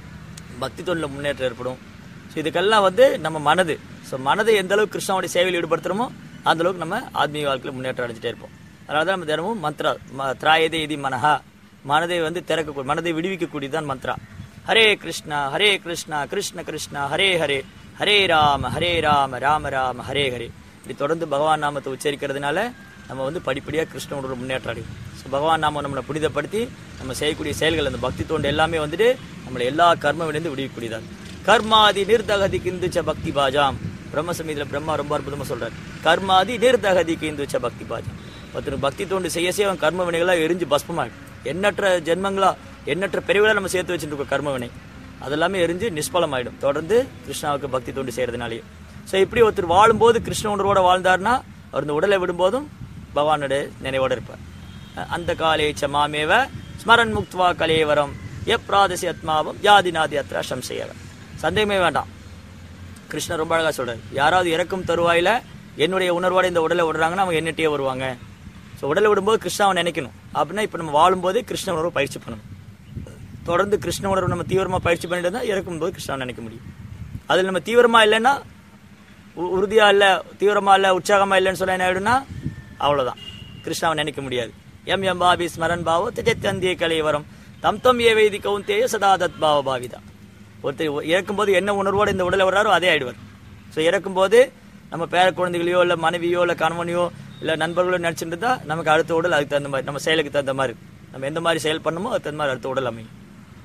பக்தி தொண்டில் முன்னேற்றம் ஏற்படும் ஸோ இதுக்கெல்லாம் வந்து நம்ம மனது ஸோ மனதை எந்த அளவுக்கு கிருஷ்ணாவுடைய சேவையில் ஈடுபடுத்துறோமோ அந்த அளவுக்கு நம்ம ஆத்மீக வாழ்க்கையில் முன்னேற்றம் அடைஞ்சிட்டே இருப்போம் அதனால தான் நம்ம தினமும் மந்த்ரா ம- திராயதே இதி மனஹா மனதை வந்து திறக்க மனதை விடுவிக்கக்கூடியதுதான் மந்த்ரா ஹரே கிருஷ்ணா ஹரே கிருஷ்ணா கிருஷ்ண கிருஷ்ணா ஹரே ஹரே ஹரே ராம ஹரே ராம ராம ராம ஹரே ஹரே இப்படி தொடர்ந்து பகவான் நாமத்தை உச்சரிக்கிறதுனால நம்ம வந்து படிப்படியாக கிருஷ்ண உணர்வு முன்னேற்றம் அடையும் ஸோ பகவான் நாம நம்மளை புனிதப்படுத்தி நம்ம செய்யக்கூடிய செயல்கள் அந்த பக்தி தோண்டு எல்லாமே வந்துட்டு நம்மளை எல்லா கர்மவிலிருந்து விடுவிக்கூடியதான் கர்மாதி நிர்தகதி கிந்துச்ச பக்தி பாஜாம் பிரம்மசமீதியில் பிரம்மா ரொம்ப அற்புதமா சொல்றாரு கர்மாதி நிர்தகதி கிந்துச்ச பக்தி பாஜாம் ஒருத்தனுக்கு பக்தி தோண்டு செய்ய செய்ய அவன் கர்ம வினைகளா எரிஞ்சு பஸ்பமாயிடும் எண்ணற்ற ஜென்மங்களா எண்ணற்ற பிரிவுகளா நம்ம சேர்த்து வச்சுட்டு இருக்கோம் கர்ம வினை அதெல்லாமே எரிஞ்சு நிஷ்பலமாயிடும் தொடர்ந்து கிருஷ்ணாவுக்கு பக்தி தொண்டு செய்யறதுனாலேயே ஸோ இப்படி ஒருத்தர் வாழும்போது கிருஷ்ண உணர்வோட வாழ்ந்தார்னா அவர் இந்த உடலை விடும்போதும் பகவானுடைய நினைவோட இருப்பார் அந்த காலே ச மாமேவ ஸ்மரன் முக்த்வா கலேவரம் எப்ராதசி ஆத்மாவும் யாதிநாதி அத்ரா சம்சயவ சந்தேகமே வேண்டாம் கிருஷ்ணர் ரொம்ப அழகா சொல்றாரு யாராவது இறக்கும் தருவாயில என்னுடைய உணர்வோட இந்த உடலை விடுறாங்கன்னா அவங்க என்னட்டே வருவாங்க ஸோ உடலை விடும்போது கிருஷ்ணாவை நினைக்கணும் அப்படின்னா இப்போ நம்ம வாழும்போது கிருஷ்ண உணர்வு பயிற்சி பண்ணணும் தொடர்ந்து கிருஷ்ண உணர்வு நம்ம தீவிரமா பயிற்சி பண்ணிட்டு இருந்தா இறக்கும்போது கிருஷ்ணாவை நினைக்க முடியும் அதில் நம்ம தீவிரமா இல்லைன்னா உ- உறுதியா இல்ல தீவிரமா இல்ல உற்சாகமா இல்லைன்னு சொல்ல என்ன ஆயிடும்னா அவ்வளவுதான் கிருஷ்ணாவை நினைக்க முடியாது எம் எம் பாபி ஸ்மரன் பாவோ திஜத்தந்திய கலைவரம் தம் தம் ஏ வைதி கவுந்தேய சதா தத் பாவ பாவிதா ஒருத்தர் இறக்கும்போது என்ன உணர்வோட இந்த உடலை வர்றாரோ அதே ஆயிடுவார் ஸோ இறக்கும்போது நம்ம பேர குழந்தைகளையோ இல்லை மனைவியோ இல்லை கணவனையோ இல்லை நண்பர்களோ நினச்சிட்டு இருந்தா நமக்கு அடுத்த உடல் அதுக்கு தகுந்த மாதிரி நம்ம செயலுக்கு தகுந்த மாதிரி நம்ம எந்த மாதிரி செயல் பண்ணணுமோ அதுக்கு தகுந்த மாதிரி அடுத்த உடல் அமையும்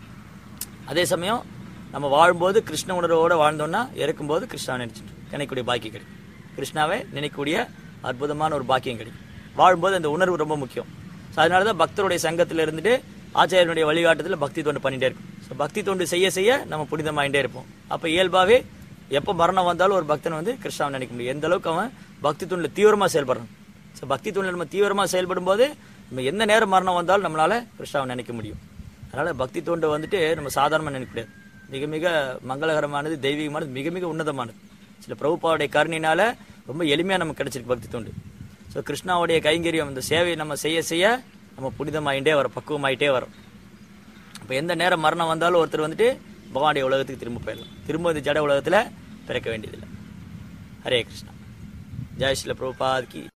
அதே சமயம் நம்ம வாழும்போது கிருஷ்ண உணர்வோட வாழ்ந்தோம்னா இறக்கும்போது கிருஷ்ணாவை நினைச்சிட்டு நினைக்கக்கூடிய பாக்கியம் கிடைக்கும் கிருஷ்ணாவை நினைக்கக்கூடிய அற்புதமான ஒரு பாக்கியம் கிடைக்கும் வாழும்போது அந்த உணர்வு ரொம்ப முக்கியம் ஸோ அதனால தான் பக்தருடைய சங்கத்தில் இருந்துட்டு ஆச்சாரியனுடைய வழிகாட்டுதல பக்தி தொண்டு பண்ணிட்டே இருக்கும் ஸோ பக்தி தொண்டு செய்ய செய்ய நம்ம புனிதமாயிட்டே இருப்போம் அப்போ இயல்பாகவே எப்போ மரணம் வந்தாலும் ஒரு பக்தன் வந்து கிருஷ்ணாவை நினைக்க முடியும் எந்த அளவுக்கு அவன் பக்தி தொண்டில் தீவிரமாக செயல்படுறான் ஸோ பக்தி தொண்டில் நம்ம தீவிரமாக செயல்படும் போது நம்ம எந்த நேரம் மரணம் வந்தாலும் நம்மளால கிருஷ்ணாவை நினைக்க முடியும் அதனால பக்தி தொண்டு வந்துட்டு நம்ம சாதாரணமாக நினைக்க முடியாது மிக மிக மங்களகரமானது தெய்வீகமானது மிக மிக உன்னதமானது சில பிரபுபாவுடைய கருணினால ரொம்ப எளிமையாக நமக்கு கிடைச்சிருக்கு பக்தி தொண்டு ஸோ கிருஷ்ணாவுடைய கைங்கரியம் இந்த சேவையை நம்ம செய்ய செய்ய நம்ம புனிதமாயிட்டே வரோம் பக்குவமாயிட்டே வரோம் அப்போ எந்த நேரம் மரணம் வந்தாலும் ஒருத்தர் வந்துட்டு பகவானுடைய உலகத்துக்கு திரும்ப போயிடலாம் திரும்ப இந்த ஜட உலகத்தில் பிறக்க வேண்டியதில்லை ஹரே கிருஷ்ணா ஜெய் ஸ்ரீல பிரபுபாத் கி